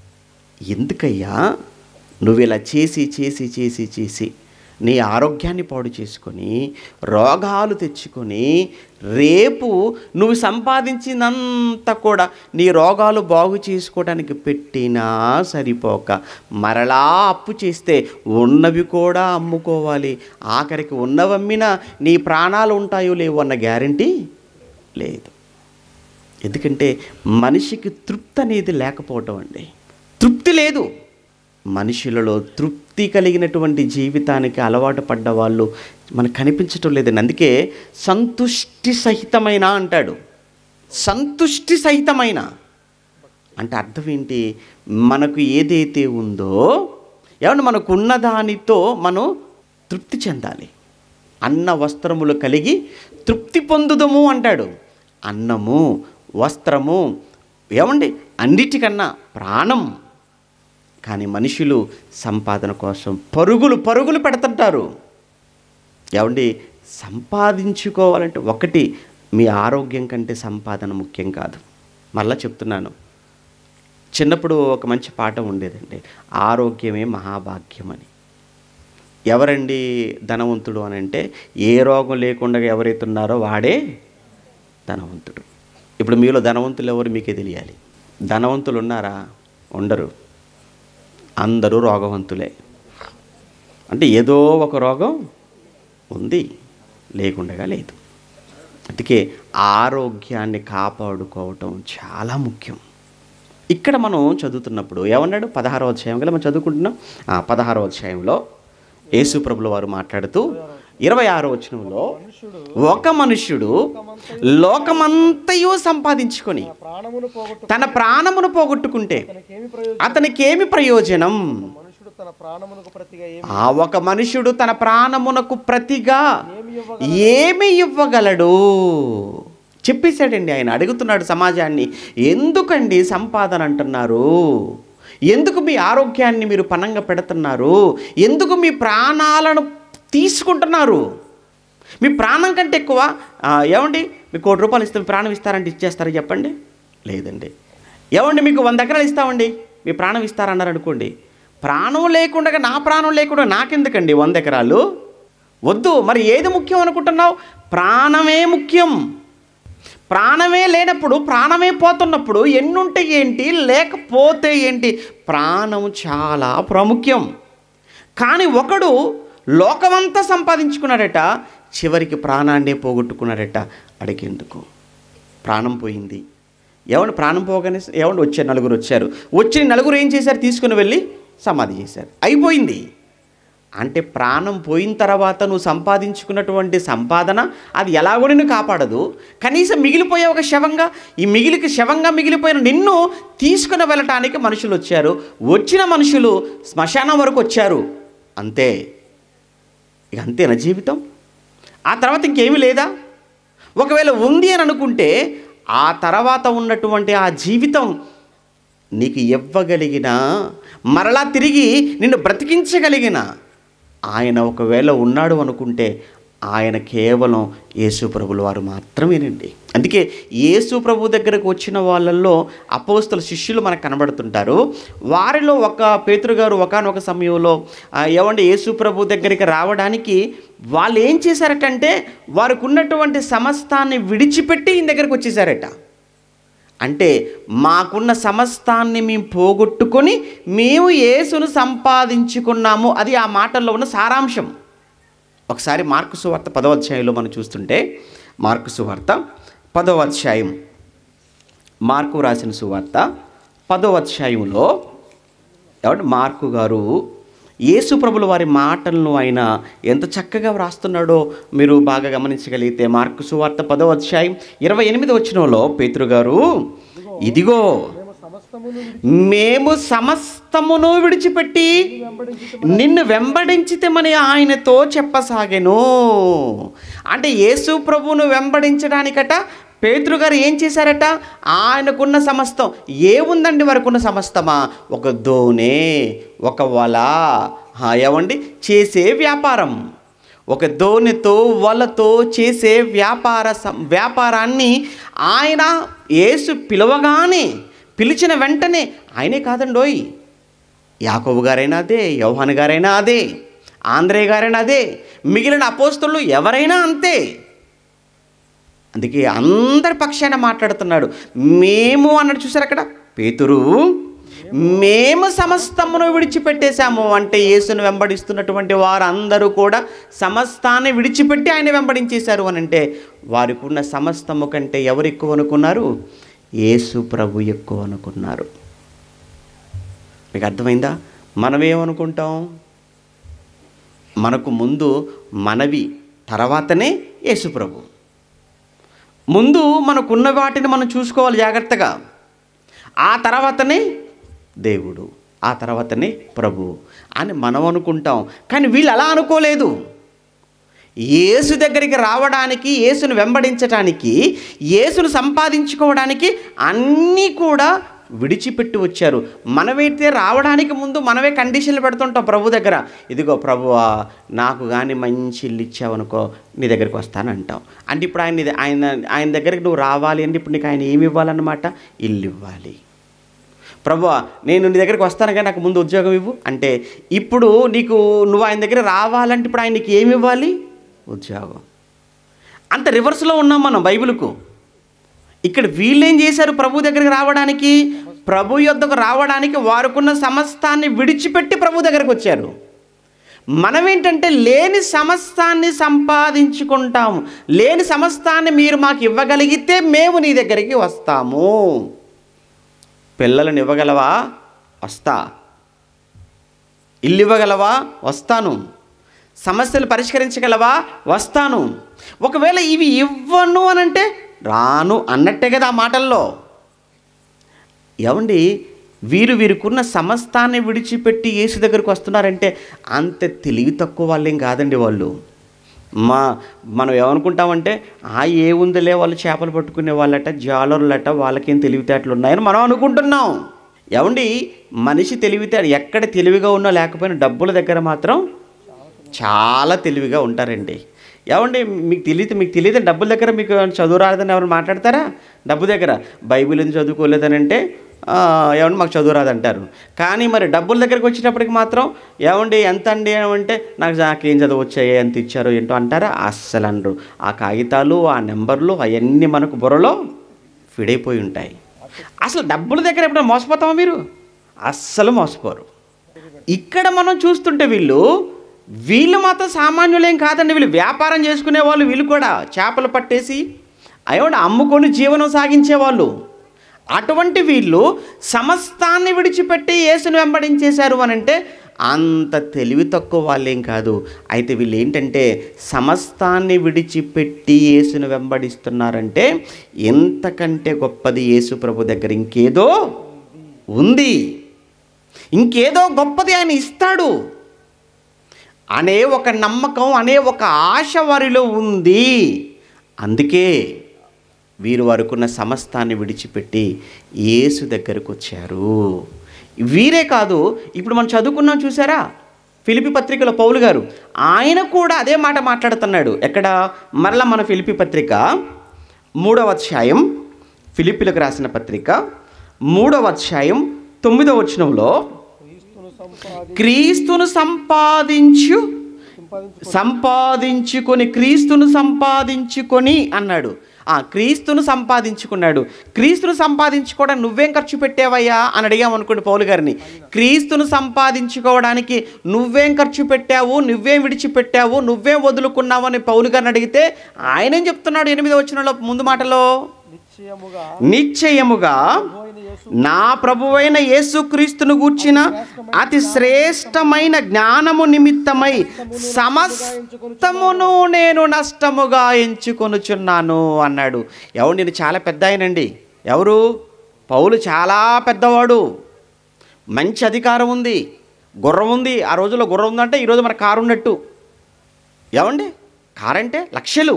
ఎందుకయ్యా నువ్వు ఇలా చేసి చేసి చేసి చేసి నీ ఆరోగ్యాన్ని పాడు చేసుకొని రోగాలు తెచ్చుకొని రేపు నువ్వు సంపాదించినంత కూడా నీ రోగాలు బాగు చేసుకోవడానికి పెట్టినా సరిపోక మరలా అప్పు చేస్తే ఉన్నవి కూడా అమ్ముకోవాలి ఆఖరికి ఉన్నవమ్మినా నీ ప్రాణాలు ఉంటాయో లేవో అన్న గ్యారంటీ లేదు ఎందుకంటే మనిషికి తృప్తి అనేది లేకపోవటం అండి తృప్తి లేదు మనుషులలో తృప్తి కలిగినటువంటి జీవితానికి అలవాటు పడ్డ వాళ్ళు మనకు కనిపించటం లేదండి అందుకే సంతుష్టి సహితమైన అంటాడు సంతుష్టి సహితమైన అంటే అర్థం ఏంటి మనకు ఏదైతే ఉందో ఏమన్నా మనకు ఉన్న దానితో మనం తృప్తి చెందాలి అన్న వస్త్రములు కలిగి తృప్తి పొందుదము అంటాడు అన్నము వస్త్రము ఏమండి అన్నిటికన్నా ప్రాణం కానీ మనుషులు సంపాదన కోసం పరుగులు పరుగులు పెడుతుంటారు ఏమండి సంపాదించుకోవాలంటే ఒకటి మీ ఆరోగ్యం కంటే సంపాదన ముఖ్యం కాదు మళ్ళా చెప్తున్నాను చిన్నప్పుడు ఒక మంచి పాఠం ఉండేదండి ఆరోగ్యమే మహాభాగ్యం అని ఎవరండి ధనవంతుడు అని అంటే ఏ రోగం లేకుండా ఎవరైతే ఉన్నారో వాడే ధనవంతుడు ఇప్పుడు మీలో ధనవంతులు ఎవరు మీకే తెలియాలి ధనవంతులు ఉన్నారా ఉండరు అందరూ రోగవంతులే అంటే ఏదో ఒక రోగం ఉంది లేకుండా లేదు అందుకే ఆరోగ్యాన్ని కాపాడుకోవటం చాలా ముఖ్యం ఇక్కడ మనం చదువుతున్నప్పుడు ఏమన్నాడు పదహారో అధ్యాయం కదా మనం చదువుకుంటున్నాం ఆ, పదహారో అధ్యాయంలో యేసు ప్రభుల వారు మాట్లాడుతూ ఇరవై ఆరో వచనంలో ఒక మనుష్యుడు లోకమంతయు సంపాదించుకొని నా ప్రాణమును పోగొట్టు తన ప్రాణమును పోగొట్టుకుంటే తనకేమి ప్రయోజనం అతనికేమి ప్రయోజనం మనుషుడు తన ప్రాణమునకు ప్రతిగా ఏమి ఆ ఒక మనుషుడు తన ప్రాణమునకు ప్రతిగా ఏమి ఇవ్వ ఏమి ఇవ్వగలడు చెప్పేశాడండి ఆయన అడుగుతున్నాడు సమాజాన్ని ఎందుకండి సంపాదన అంటున్నారు ఎందుకు మీ ఆరోగ్యాన్ని మీరు పనంగా పెడుతున్నారు ఎందుకు మీ ప్రాణాలను తీసుకుంటున్నారు మీ ప్రాణం కంటే ఎక్కువ ఆ, ఏమండి మీకు కోటి రూపాయలు ఇస్తే మీ ప్రాణం ఇస్తారంటే ఇచ్చేస్తారా చెప్పండి లేదండి ఏమండి మీకు వంద ఎకరాలు ఇస్తామండి మీ ప్రాణం ఇస్తారన్నారు అనుకోండి ప్రాణం లేకుండా నా ప్రాణం లేకుండా నాకెందుకండి వంద ఎకరాలు వద్దు మరి ఏది ముఖ్యం అనుకుంటున్నావు ప్రాణమే ముఖ్యం ప్రాణమే లేనప్పుడు ప్రాణమే పోతున్నప్పుడు ఎన్నుంటే ఏంటి లేకపోతే ఏంటి ప్రాణం చాలా ప్రాముఖ్యం కానీ ఒకడు లోకమంతా సంపాదించుకున్నాడట చివరికి ప్రాణాన్నే పోగొట్టుకున్నాడట అడిగేందుకు ప్రాణం పోయింది ఏమండి ప్రాణం పోగానే ఏమండి వచ్చారు నలుగురు వచ్చారు వచ్చిన నలుగురు ఏం చేశారు తీసుకుని వెళ్ళి సమాధి చేశారు అయిపోయింది అంటే ప్రాణం పోయిన తర్వాత నువ్వు సంపాదించుకున్నటువంటి సంపాదన అది ఎలాగో నిన్ను కాపాడదు కనీసం మిగిలిపోయే ఒక శవంగా ఈ మిగిలికి శవంగా మిగిలిపోయిన నిన్ను తీసుకుని వెళ్ళటానికి మనుషులు వచ్చారు వచ్చిన మనుషులు శ్మశానం వరకు వచ్చారు అంతే ఇక అంతేనా జీవితం ఆ తర్వాత ఇంకేమీ లేదా ఒకవేళ ఉంది అని అనుకుంటే ఆ తర్వాత ఉన్నటువంటి ఆ జీవితం నీకు ఇవ్వగలిగిన మరలా తిరిగి నిన్ను బ్రతికించగలిగిన ఆయన ఒకవేళ ఉన్నాడు అనుకుంటే ఆయన కేవలం యేసు ప్రభుల వారు మాత్రమేనండి అందుకే యేసు ప్రభు దగ్గరకు వచ్చిన వాళ్ళల్లో అపోస్తుల శిష్యులు మనకు కనబడుతుంటారు వారిలో ఒక పేతురు గారు ఒకనొక సమయంలో ఆ, ఏమండి యేసు ప్రభు దగ్గరికి రావడానికి వాళ్ళు ఏం చేశారటంటే వారికి ఉన్నటువంటి సమస్తాన్ని విడిచిపెట్టి ఈయన దగ్గరికి వచ్చేసారట అంటే మాకున్న సమస్తాన్ని మేము పోగొట్టుకొని మేము యేసును సంపాదించుకున్నాము అది ఆ మాటల్లో ఉన్న సారాంశం ఒకసారి మార్కు సువార్త పదవ అధ్యాయంలో మనం చూస్తుంటే మార్కు సువార్త పదవ అధ్యాయం మార్కు రాసిన సువార్త పదవ అధ్యాయంలో ఎవరు మార్కు గారు యేసు ప్రభుల వారి మాటలను ఆయన ఎంత చక్కగా వ్రాస్తున్నాడో మీరు బాగా గమనించగలిగితే మార్కు సువార్త పదవ అధ్యాయం ఇరవై ఎనిమిది వచ్చినలో పేతురు గారు ఇదిగో మేము సమస్తమును మేము సమస్తమును విడిచిపెట్టి వెంబడించి నిన్ను వెంబడించితేమని ఆయనతో చెప్పసాగెను అంటే యేసు ప్రభువును వెంబడించడానికట పేతురు గారు ఏం చేశారట ఆయనకున్న సమస్తం ఏముందండి వరకున్న సమస్తమా ఒక దోనే ఒక వల ఆ, ఏమండి చేసే వ్యాపారం ఒక దోణితో వలతో చేసే వ్యాపార సం- వ్యాపారాన్ని ఆయన యేసు పిలవగానే పిలిచిన వెంటనే ఆయనే కాదండోయ్ యాకోబు గారైనా అదే యోహాన్ గారైనా అదే ఆంధ్రే గారైనా అదే మిగిలిన అపోస్తులు ఎవరైనా అంతే అందుకే అందరి పక్షాన మాట్లాడుతున్నాడు మేము అన్నాడు చూసారు అక్కడ పేతురు మేము సమస్తమును విడిచిపెట్టేశాము అంటే యేసును వెంబడిస్తున్నటువంటి వారందరూ కూడా సమస్తాన్ని విడిచిపెట్టి ఆయన వెంబడించేశారు అని అంటే వారికి ఉన్న సమస్తము కంటే ఎవరు ఎక్కువ అనుకున్నారు యేసు ప్రభు ఎక్కువ అనుకున్నారు మీకు అర్థమైందా మనమేమనుకుంటాం మనకు ముందు మనవి తర్వాతనే యేసుప్రభు ముందు మనకున్న వాటిని మనం చూసుకోవాలి జాగ్రత్తగా ఆ తర్వాతనే దేవుడు ఆ తర్వాతనే ప్రభు అని మనం అనుకుంటాం కానీ వీళ్ళు అలా అనుకోలేదు యేసు దగ్గరికి రావడానికి యేసును వెంబడించడానికి యేసును సంపాదించుకోవడానికి అన్నీ కూడా విడిచిపెట్టి వచ్చారు మనమైతే రావడానికి ముందు మనమే కండిషన్లు పెడుతుంటాం ప్రభు దగ్గర ఇదిగో ప్రభువా నాకు కానీ మంచి ఇల్లు ఇచ్చావనుకో నీ దగ్గరికి వస్తానంటాం అంటే ఇప్పుడు ఆయన ఇది- ఆయన ఆయన దగ్గరికి నువ్వు రావాలి అంటే ఇప్పుడు నీకు ఆయన ఏమి ఇవ్వాలన్నమాట ఇల్లు ఇవ్వాలి ప్రభువా నేను నీ దగ్గరికి వస్తాను కానీ నాకు ముందు ఉద్యోగం ఇవ్వు అంటే ఇప్పుడు నీకు నువ్వు ఆయన దగ్గర రావాలంటే ఇప్పుడు ఆయన నీకు ఏమి ఇవ్వాలి ఉద్యోగం అంత రివర్స్లో ఉన్నాం మనం బైబిల్కు ఇక్కడ వీళ్ళేం చేశారు ప్రభు దగ్గరికి రావడానికి ప్రభు యొద్దకు రావడానికి వారుకున్న సమస్తాన్ని విడిచిపెట్టి ప్రభు దగ్గరకు వచ్చారు మనం ఏంటంటే లేని సమస్తాన్ని సంపాదించుకుంటాము లేని సమస్తాన్ని మీరు మాకు ఇవ్వగలిగితే మేము నీ దగ్గరికి వస్తాము పిల్లలను ఇవ్వగలవా వస్తా ఇల్లు ఇవ్వగలవా వస్తాను సమస్యలు పరిష్కరించగలవా వస్తాను ఒకవేళ ఇవి ఇవ్వను అని అంటే రాను అన్నట్టే కదా ఆ మాటల్లో ఏమండి వీరు వీరికున్న సమస్తాన్ని విడిచిపెట్టి యేసు దగ్గరకు వస్తున్నారంటే అంత తెలివి తక్కువ వాళ్ళేం కాదండి వాళ్ళు మా మనం ఏమనుకుంటామంటే ఆ ఏ ఉందిలే వాళ్ళు చేపలు పట్టుకునే వాళ్ళట జాలర్లట వాళ్ళకేం తెలివితేటలు ఉన్నాయని మనం అనుకుంటున్నాం ఏమండి మనిషి తెలివితే ఎక్కడ తెలివిగా ఉన్నా లేకపోయినా డబ్బుల దగ్గర మాత్రం చాలా తెలివిగా ఉంటారండి ఏమండి మీకు తెలియదు మీకు తెలియదు డబ్బుల దగ్గర మీకు చదువు రాదని ఎవరు మాట్లాడతారా డబ్బు దగ్గర బైబిల్ ఎందుకు చదువుకోలేదని అంటే "ఆ, ఏమండి మాకు చదువు రాదంటారు కానీ మరి డబ్బుల దగ్గరికి వచ్చేటప్పటికి మాత్రం ఏమండి ఎంత అండి ఏమంటే నాకు నాకేం చదువు వచ్చాయి ఎంత ఇచ్చారో ఏంటో అంటారా అస్సలు అనరు ఆ కాగితాలు ఆ నెంబర్లు అవన్నీ మనకు బుర్రలో ఫిడైపోయి ఉంటాయి అసలు డబ్బుల దగ్గర ఎప్పుడైనా మోసపోతామా మీరు అస్సలు మోసపోరు ఇక్కడ మనం చూస్తుంటే వీళ్ళు వీళ్ళు మాత్రం సామాన్యులేం కాదండి వీళ్ళు వ్యాపారం చేసుకునే వాళ్ళు వీళ్ళు కూడా చేపలు పట్టేసి అయ్యోండి అమ్ముకొని జీవనం సాగించే వాళ్ళు అటువంటి వీళ్ళు సమస్తాన్ని విడిచిపెట్టి యేసును వెంబడించేశారు అని అంటే అంత తెలివి తక్కువ వాళ్ళేం కాదు అయితే వీళ్ళు ఏంటంటే సమస్తాన్ని విడిచిపెట్టి యేసును వెంబడిస్తున్నారంటే ఎంతకంటే గొప్పది యేసు ప్రభు దగ్గర ఇంకేదో ఉంది ఇంకేదో గొప్పది ఆయన ఇస్తాడు అనే ఒక నమ్మకం అనే ఒక ఆశ వారిలో ఉంది అందుకే వీరు వారుకున్న సమస్తాన్ని విడిచిపెట్టి యేసు దగ్గరకు వచ్చారు వీరే కాదు ఇప్పుడు మనం చదువుకున్నాం చూసారా ఫిలిపి పత్రికలో పౌలు గారు ఆయన కూడా అదే మాట మాట్లాడుతున్నాడు ఎక్కడ మరలా మన ఫిలిపి పత్రిక మూడవ అధ్యాయం ఫిలిపిలకు రాసిన పత్రిక మూడవ అధ్యాయం తొమ్మిదవ వచనంలో క్రీస్తును సంపాది క్రీస్తును సంపాదించు సంపాదించు సంపాదించుకొని క్రీస్తును సంపాదించుకొని అన్నాడు ఆ క్రీస్తును సంపాదించుకున్నాడు క్రీస్తును సంపాదించుకోవడం నువ్వేం ఖర్చు పెట్టావయ్యా అని అడిగామనుకోండి పౌలు గారిని క్రీస్తును సంపాదించుకోవడానికి నువ్వేం ఖర్చు పెట్టావు నువ్వేం విడిచిపెట్టావు నువ్వేం వదులుకున్నావు అని పౌలు గారిని అడిగితే ఆయనేం చెప్తున్నాడు ఎనిమిది వచ్చినలో ముందు మాటలో నిశ్చయముగా నిశ్చయముగా పోయిన యేసు నా ప్రభువైన యేసుక్రీస్తును గూర్చిన అతి శ్రేష్టమైన జ్ఞానము నిమిత్తమై సమస్తమును నేను నష్టముగా ఎంచుకొనుచున్నాను అన్నాడు ఎవరు నేను చాలా పెద్ద ఆయనండి ఎవరు పౌలు చాలా పెద్దవాడు మంచి అధికారం ఉంది గుర్రం ఉంది ఆ రోజుల్లో గుర్రం ఉందంటే ఈరోజు మన కారు ఉన్నట్టు ఏమండి కారు అంటే లక్షలు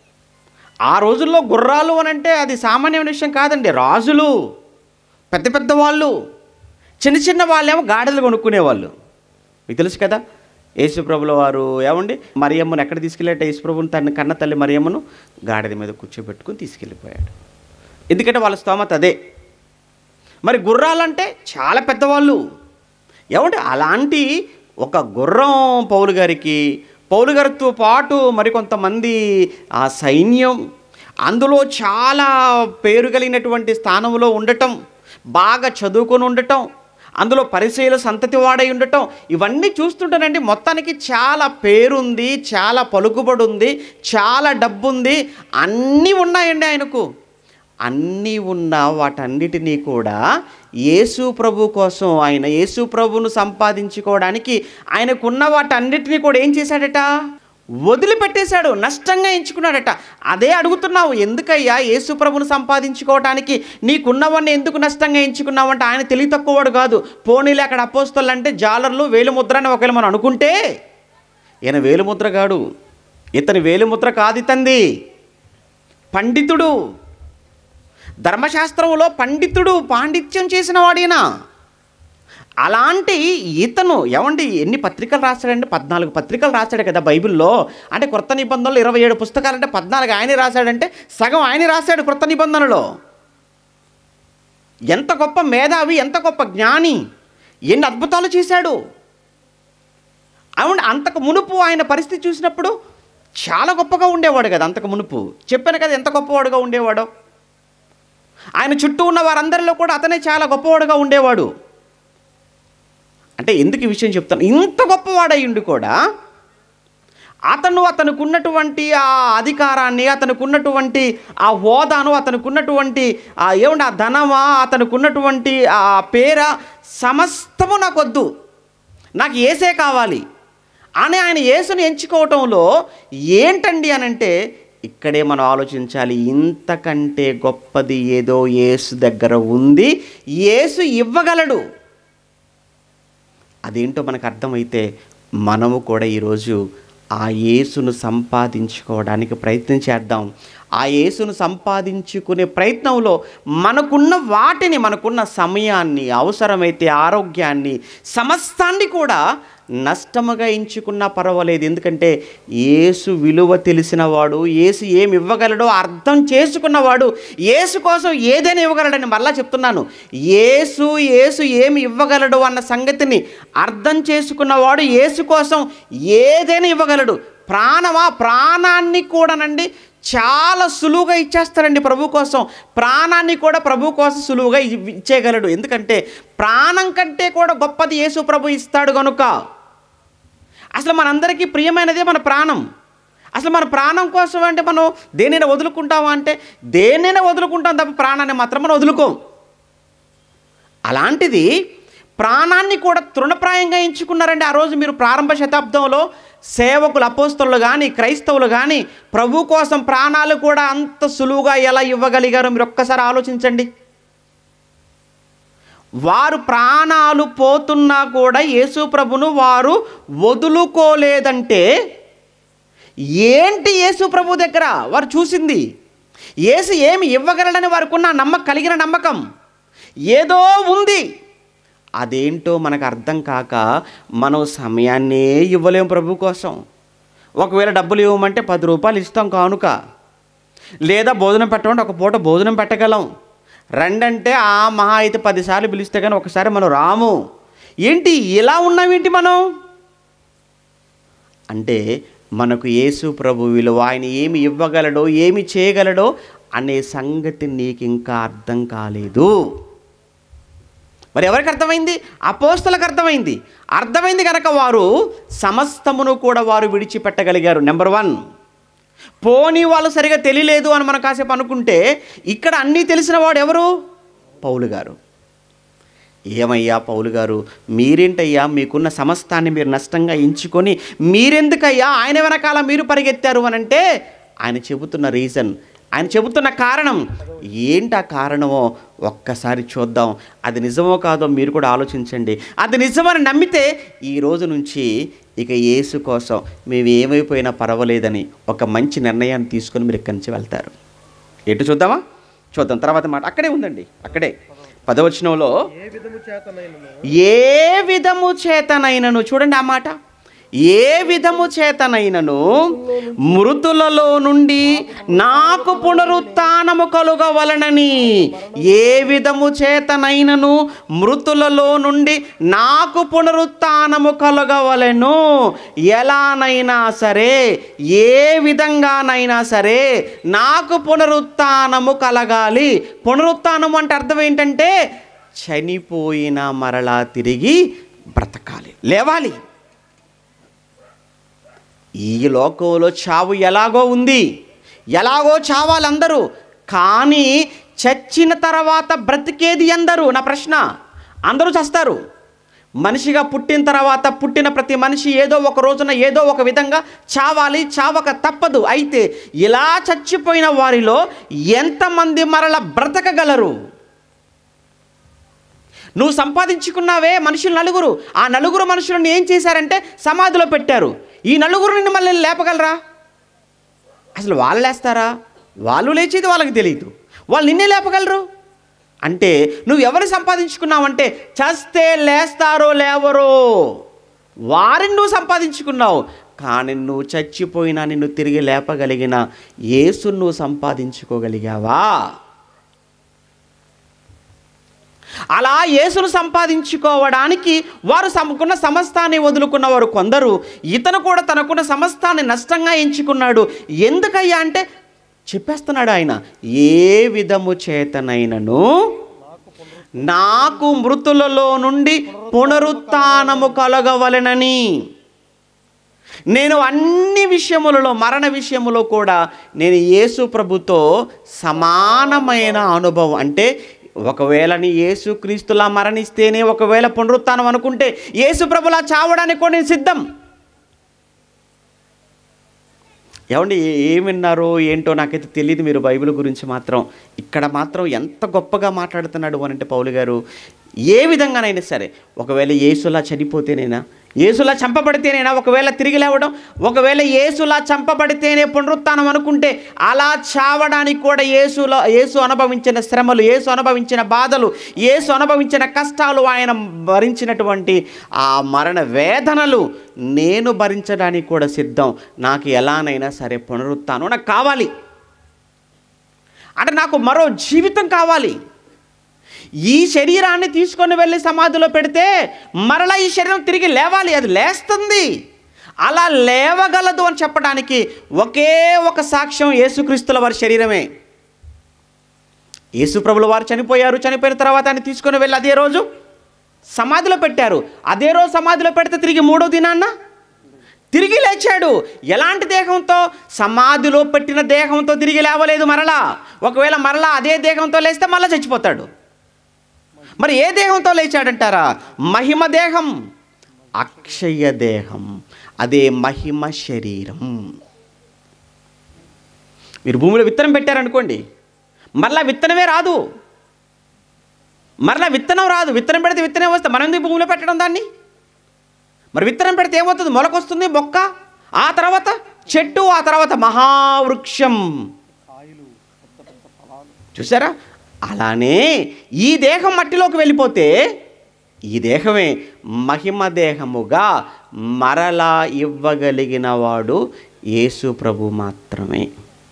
ఆ రోజుల్లో గుర్రాలు అని అంటే అది సామాన్యమైన విషయం కాదండి రాజులు పెద్ద పెద్ద వాళ్ళు చిన్న చిన్న వాళ్ళేమో గాడిదలు కొనుక్కునేవాళ్ళు మీకు తెలుసు కదా యేసుప్రభుల వారు ఏమండి మరియమ్మను ఎక్కడ తీసుకెళ్ళాట యేసుప్రభుని తన కన్న తల్లి మరియమ్మను గాడిద మీద కూర్చోబెట్టుకుని తీసుకెళ్ళిపోయాడు ఎందుకంటే వాళ్ళ స్తోమత అదే మరి గుర్రాలంటే చాలా పెద్దవాళ్ళు ఏమంటే అలాంటి ఒక గుర్రం పౌలు గారికి పౌలు గారితో పాటు మరికొంతమంది ఆ సైన్యం అందులో చాలా పేరు కలిగినటువంటి స్థానంలో ఉండటం బాగా చదువుకొని ఉండటం అందులో పరిచయలు సంతతి వాడై ఉండటం ఇవన్నీ చూస్తుంటానండి మొత్తానికి చాలా పేరుంది చాలా పలుకుబడి ఉంది చాలా డబ్బు ఉంది అన్నీ ఉన్నాయండి ఆయనకు అన్నీ ఉన్న వాటన్నిటినీ కూడా యేసు ప్రభు కోసం ఆయన యేసు ప్రభును సంపాదించుకోవడానికి ఆయనకున్న వాటన్నిటినీ కూడా ఏం చేశాడట వదిలిపెట్టేశాడు నష్టంగా ఎంచుకున్నాడట అదే అడుగుతున్నావు ఎందుకయ్యా యేసు ప్రభును సంపాదించుకోవడానికి నీకున్నవన్నీ ఎందుకు నష్టంగా ఎంచుకున్నావంటే ఆయన తెలివి తక్కువవాడు కాదు పోనీలే అక్కడ అపోస్తలు అంటే జాలర్లు వేలుముద్ర అని ఒకవేళ మనం అనుకుంటే ఈయన వేలుముద్ర కాడు ఇతని వేలుముద్ర కాదు ఇతంది పండితుడు ధర్మశాస్త్రంలో పండితుడు పాండిత్యం చేసిన వాడేనా అలాంటి ఇతను ఏమండి ఎన్ని పత్రికలు రాశాడంటే పద్నాలుగు పత్రికలు రాశాడు కదా బైబిల్లో అంటే కొత్త నిబంధనలు ఇరవై ఏడు పుస్తకాలు అంటే పద్నాలుగు ఆయనే రాశాడంటే సగం ఆయనే రాశాడు కొత్త నిబంధనలో ఎంత గొప్ప మేధావి ఎంత గొప్ప జ్ఞాని ఎన్ని అద్భుతాలు చేశాడు అవును అంతకు మునుపు ఆయన పరిస్థితి చూసినప్పుడు చాలా గొప్పగా ఉండేవాడు కదా అంతకు మునుపు చెప్పాను కదా ఎంత గొప్పవాడుగా ఉండేవాడో ఆయన చుట్టూ ఉన్న వారందరిలో కూడా అతనే చాలా గొప్పవాడుగా ఉండేవాడు అంటే ఎందుకు ఈ విషయం చెప్తాను ఇంత గొప్పవాడయ్యుండి కూడా అతను అతనికి ఉన్నటువంటి ఆ అధికారాన్ని అతనికి ఉన్నటువంటి ఆ హోదాను అతనికి ఉన్నటువంటి ఆ ఏమంటే ఆ ధనమా అతనికి ఉన్నటువంటి ఆ పేర సమస్తము నాకు వద్దు నాకు ఏసే కావాలి అని ఆయన యేసుని ఎంచుకోవటంలో ఏంటండి అని అంటే ఇక్కడే మనం ఆలోచించాలి ఇంతకంటే గొప్పది ఏదో యేసు దగ్గర ఉంది యేసు ఇవ్వగలడు అదేంటో మనకు అర్థమైతే మనము కూడా ఈరోజు ఆ యేసును సంపాదించుకోవడానికి ప్రయత్నం చేద్దాం ఆ యేసును సంపాదించుకునే ప్రయత్నంలో మనకున్న వాటిని మనకున్న సమయాన్ని అవసరమైతే ఆరోగ్యాన్ని సమస్తాన్ని కూడా నష్టముగా ఎంచుకున్నా పర్వాలేదు ఎందుకంటే యేసు విలువ తెలిసినవాడు యేసు ఏమి ఇవ్వగలడో అర్థం చేసుకున్నవాడు యేసు కోసం ఏదైనా ఇవ్వగలడని మళ్ళా చెప్తున్నాను యేసు యేసు ఏమి ఇవ్వగలడు అన్న సంగతిని అర్థం చేసుకున్నవాడు యేసు కోసం ఏదైనా ఇవ్వగలడు ప్రాణమా ప్రాణాన్ని కూడానండి చాలా సులువుగా ఇచ్చేస్తారండి ప్రభు కోసం ప్రాణాన్ని కూడా ప్రభు కోసం సులువుగా ఇ- ఇచ్చేయగలడు ఎందుకంటే ప్రాణం కంటే కూడా గొప్పది యేసు ప్రభు ఇస్తాడు కనుక అసలు మనందరికీ ప్రియమైనదే మన ప్రాణం అసలు మన ప్రాణం కోసం అంటే మనం దేనైనా వదులుకుంటామా అంటే దేనైనా వదులుకుంటాం తప్ప ప్రాణాన్ని మాత్రం మనం వదులుకోం అలాంటిది ప్రాణాన్ని కూడా తృణప్రాయంగా ఎంచుకున్నారండి ఆ రోజు మీరు ప్రారంభ శతాబ్దంలో సేవకులు అపోస్తలు కానీ క్రైస్తవులు కానీ ప్రభు కోసం ప్రాణాలు కూడా అంత సులువుగా ఎలా ఇవ్వగలిగారో మీరు ఒక్కసారి ఆలోచించండి వారు ప్రాణాలు పోతున్నా కూడా యేసు ప్రభును వారు వదులుకోలేదంటే ఏంటి యేసు ప్రభు దగ్గర వారు చూసింది యేసు ఏమి ఇవ్వగలడని వారికి ఉన్న నమ్మకం కలిగిన నమ్మకం ఏదో ఉంది అదేంటో మనకు అర్థం కాక మనం సమయాన్నే ఇవ్వలేం ప్రభు కోసం ఒకవేళ డబ్బులు ఇవ్వమంటే పది రూపాయలు ఇస్తాం కానుక లేదా భోజనం పెట్టమంటే ఒక పూట భోజనం పెట్టగలం రండంటే ఆ మహా అయితే పదిసార్లు పిలిస్తే కానీ ఒకసారి మనం రాము ఏంటి ఇలా ఉన్నామేంటి మనం అంటే మనకు యేసు ప్రభు విలువ ఆయన ఏమి ఇవ్వగలడో ఏమి చేయగలడో అనే సంగతి నీకు ఇంకా అర్థం కాలేదు మరి ఎవరికి అర్థమైంది అపోస్తలకు అర్థమైంది అర్థమైంది కనుక వారు సమస్తమును కూడా వారు విడిచిపెట్టగలిగారు నెంబర్ వన్ పోనీ వాళ్ళు సరిగా తెలియలేదు అని మనం కాసేపు అనుకుంటే ఇక్కడ అన్నీ తెలిసిన వాడు ఎవరు పౌలు గారు ఏమయ్యా పౌలు గారు మీరేంటయ్యా మీకున్న సమస్తాన్ని మీరు నష్టంగా ఎంచుకొని మీరెందుకయ్యా ఆయన వెనకాల మీరు పరిగెత్తారు అని అంటే ఆయన చెబుతున్న రీజన్ ఆయన చెబుతున్న కారణం ఏంటి ఆ కారణమో ఒక్కసారి చూద్దాం అది నిజమో కాదో మీరు కూడా ఆలోచించండి అది నిజమని నమ్మితే ఈ రోజు నుంచి ఇక యేసు కోసం మేము ఏమైపోయినా పర్వాలేదని ఒక మంచి నిర్ణయాన్ని తీసుకొని మీరు ఇక్కడి నుంచి వెళ్తారు ఎటు చూద్దామా చూద్దాం తర్వాత మాట అక్కడే ఉందండి అక్కడే పదవచనంలో ఏ విధము చేతనైనను ఏ విధము చేతనైనను చూడండి ఆ మాట ఏ విధము చేతనైనను మృతులలో నుండి నాకు పునరుత్నము కలుగవలనని ఏ విధము చేతనైనను మృతులలో నుండి నాకు పునరుత్నము కలుగవలెను ఎలానైనా సరే ఏ విధంగానైనా సరే నాకు పునరుత్నము కలగాలి పునరుత్నము అంటే అర్థం ఏంటంటే చనిపోయిన మరలా తిరిగి బ్రతకాలి లేవాలి ఈ లోకంలో చావు ఎలాగో ఉంది ఎలాగో చావాలి అందరూ కానీ చచ్చిన తర్వాత బ్రతికేది అందరూ నా ప్రశ్న అందరూ చస్తారు మనిషిగా పుట్టిన తర్వాత పుట్టిన ప్రతి మనిషి ఏదో ఒక రోజున ఏదో ఒక విధంగా చావాలి చావక తప్పదు అయితే ఇలా చచ్చిపోయిన వారిలో ఎంతమంది మరల బ్రతకగలరు నువ్వు సంపాదించుకున్నావే మనుషులు నలుగురు ఆ నలుగురు మనుషులను ఏం చేశారంటే సమాధిలో పెట్టారు ఈ నలుగురు నిన్ను మళ్ళీ లేపగలరా అసలు వాళ్ళు లేస్తారా వాళ్ళు లేచేది వాళ్ళకి తెలియదు వాళ్ళు నిన్నే లేపగలరు అంటే నువ్వు ఎవరు సంపాదించుకున్నావంటే చస్తే లేస్తారో లేవరో వారిని నువ్వు సంపాదించుకున్నావు కానీ నువ్వు చచ్చిపోయినా నిన్ను తిరిగి లేపగలిగిన యేసును నువ్వు సంపాదించుకోగలిగావా అలా యేసును సంపాదించుకోవడానికి వారు సమకున్న సమస్తాన్ని వదులుకున్నవారు కొందరు ఇతను కూడా తనకున్న సమస్తాన్ని నష్టంగా ఎంచుకున్నాడు ఎందుకయ్యా అంటే చెప్పేస్తున్నాడు ఆయన ఏ విధము చేతనైనను నాకు మృతులలో నుండి పునరుత్నము కలగవలెనని నేను అన్ని విషయములలో మరణ విషయములో కూడా నేను యేసు ప్రభుతో సమానమైన అనుభవం అంటే ఒకవేళ నీ యేసు క్రీస్తులా మరణిస్తేనే ఒకవేళ పునరుత్నం అనుకుంటే యేసు ప్రభులా చావడానికి కూడా నేను సిద్ధం ఏమండి ఏ- ఏం విన్నారో ఏంటో నాకైతే తెలియదు మీరు బైబిల్ గురించి మాత్రం ఇక్కడ మాత్రం ఎంత గొప్పగా మాట్లాడుతున్నాడు అని అంటే పౌలు గారు ఏ విధంగానైనా సరే ఒకవేళ యేసులా చనిపోతేనైనా యేసులా చంపబడితేనైనా ఒకవేళ తిరిగి లేవడం ఒకవేళ యేసులా చంపబడితేనే పునరుత్థానం అనుకుంటే అలా చావడానికి కూడా యేసులో యేసు అనుభవించిన శ్రమలు యేసు అనుభవించిన బాధలు యేసు అనుభవించిన కష్టాలు ఆయన భరించినటువంటి ఆ మరణ వేదనలు నేను భరించడానికి కూడా సిద్ధం నాకు ఎలానైనా సరే పునరుత్థానం నాకు కావాలి అంటే నాకు మరో జీవితం కావాలి ఈ శరీరాన్ని తీసుకొని వెళ్ళి సమాధిలో పెడితే మరలా ఈ శరీరం తిరిగి లేవాలి అది లేస్తుంది అలా లేవగలదు అని చెప్పడానికి ఒకే ఒక సాక్ష్యం యేసుక్రీస్తుల వారి శరీరమే యేసుప్రభుల వారు చనిపోయారు చనిపోయిన తర్వాత ఆయన తీసుకొని వెళ్ళి అదే రోజు సమాధిలో పెట్టారు అదే రోజు సమాధిలో పెడితే తిరిగి మూడో దినాన్న తిరిగి లేచాడు ఎలాంటి దేహంతో సమాధిలో పెట్టిన దేహంతో తిరిగి లేవలేదు మరలా ఒకవేళ మరలా అదే దేహంతో లేస్తే మళ్ళీ చచ్చిపోతాడు మరి ఏ దేహంతో లేచాడంటారా మహిమ దేహం అక్షయ దేహం అదే మహిమ శరీరం మీరు భూమిలో విత్తనం పెట్టారనుకోండి మరలా విత్తనమే రాదు మరలా విత్తనం రాదు విత్తనం పెడితే విత్తనం వస్తే మనం ఎందుకు భూమిలో పెట్టడం దాన్ని మరి విత్తనం పెడితే ఏమవుతుంది మొలకొస్తుంది మొక్క ఆ తర్వాత చెట్టు ఆ తర్వాత మహావృక్షం కాయలు పెద్ద పెద్ద ఫలాలు చూసారా అలానే ఈ దేహం మట్టిలోకి వెళ్ళిపోతే ఈ దేహమే మహిమ దేహముగా మరలా ఇవ్వగలిగిన వాడు యేసు ప్రభు మాత్రమే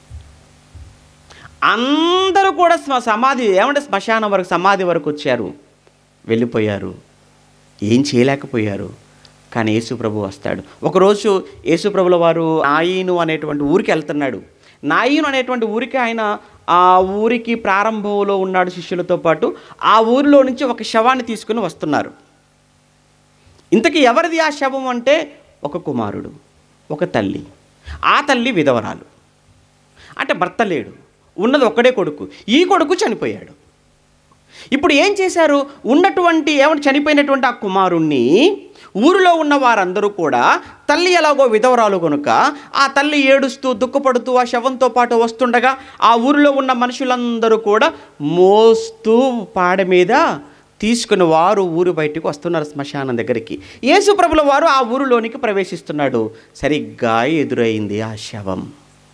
అందరూ కూడా స్మ- సమాధి ఏమంటే శ్మశానం వరకు సమాధి వరకు వచ్చారు వెళ్ళిపోయారు ఏం చేయలేకపోయారు కానీ యేసు ప్రభు వస్తాడు ఒకరోజు యేసు ప్రభుల వారు నాయీను అనేటువంటి ఊరికి వెళ్తున్నాడు నాయీను అనేటువంటి ఊరికి ఆయన ఆ ఊరికి ప్రారంభంలో ఉన్నాడు శిష్యులతో పాటు ఆ ఊరిలో నుంచి ఒక శవాన్ని తీసుకుని వస్తున్నారు ఇంతకీ ఎవరిది ఆ శవం అంటే ఒక కుమారుడు ఒక తల్లి ఆ తల్లి విధవరాలు అంటే భర్త లేడు ఉన్నది ఒక్కడే కొడుకు ఈ కొడుకు చనిపోయాడు ఇప్పుడు ఏం చేశారు ఉన్నటువంటి ఏమంటే చనిపోయినటువంటి ఆ కుమారుణ్ణి ఊరిలో ఉన్న వారందరూ కూడా తల్లి ఎలాగో విధవరాలు కనుక ఆ తల్లి ఏడుస్తూ దుఃఖపడుతూ ఆ శవంతో పాటు వస్తుండగా ఆ ఊరిలో ఉన్న మనుషులందరూ కూడా మోస్తూ పాడ మీద తీసుకుని వారు ఊరు బయటకు వస్తున్నారు శ్మశానం దగ్గరికి యేసుప్రభుల వారు ఆ ఊరిలోనికి ప్రవేశిస్తున్నాడు సరిగ్గా ఎదురైంది ఆ శవం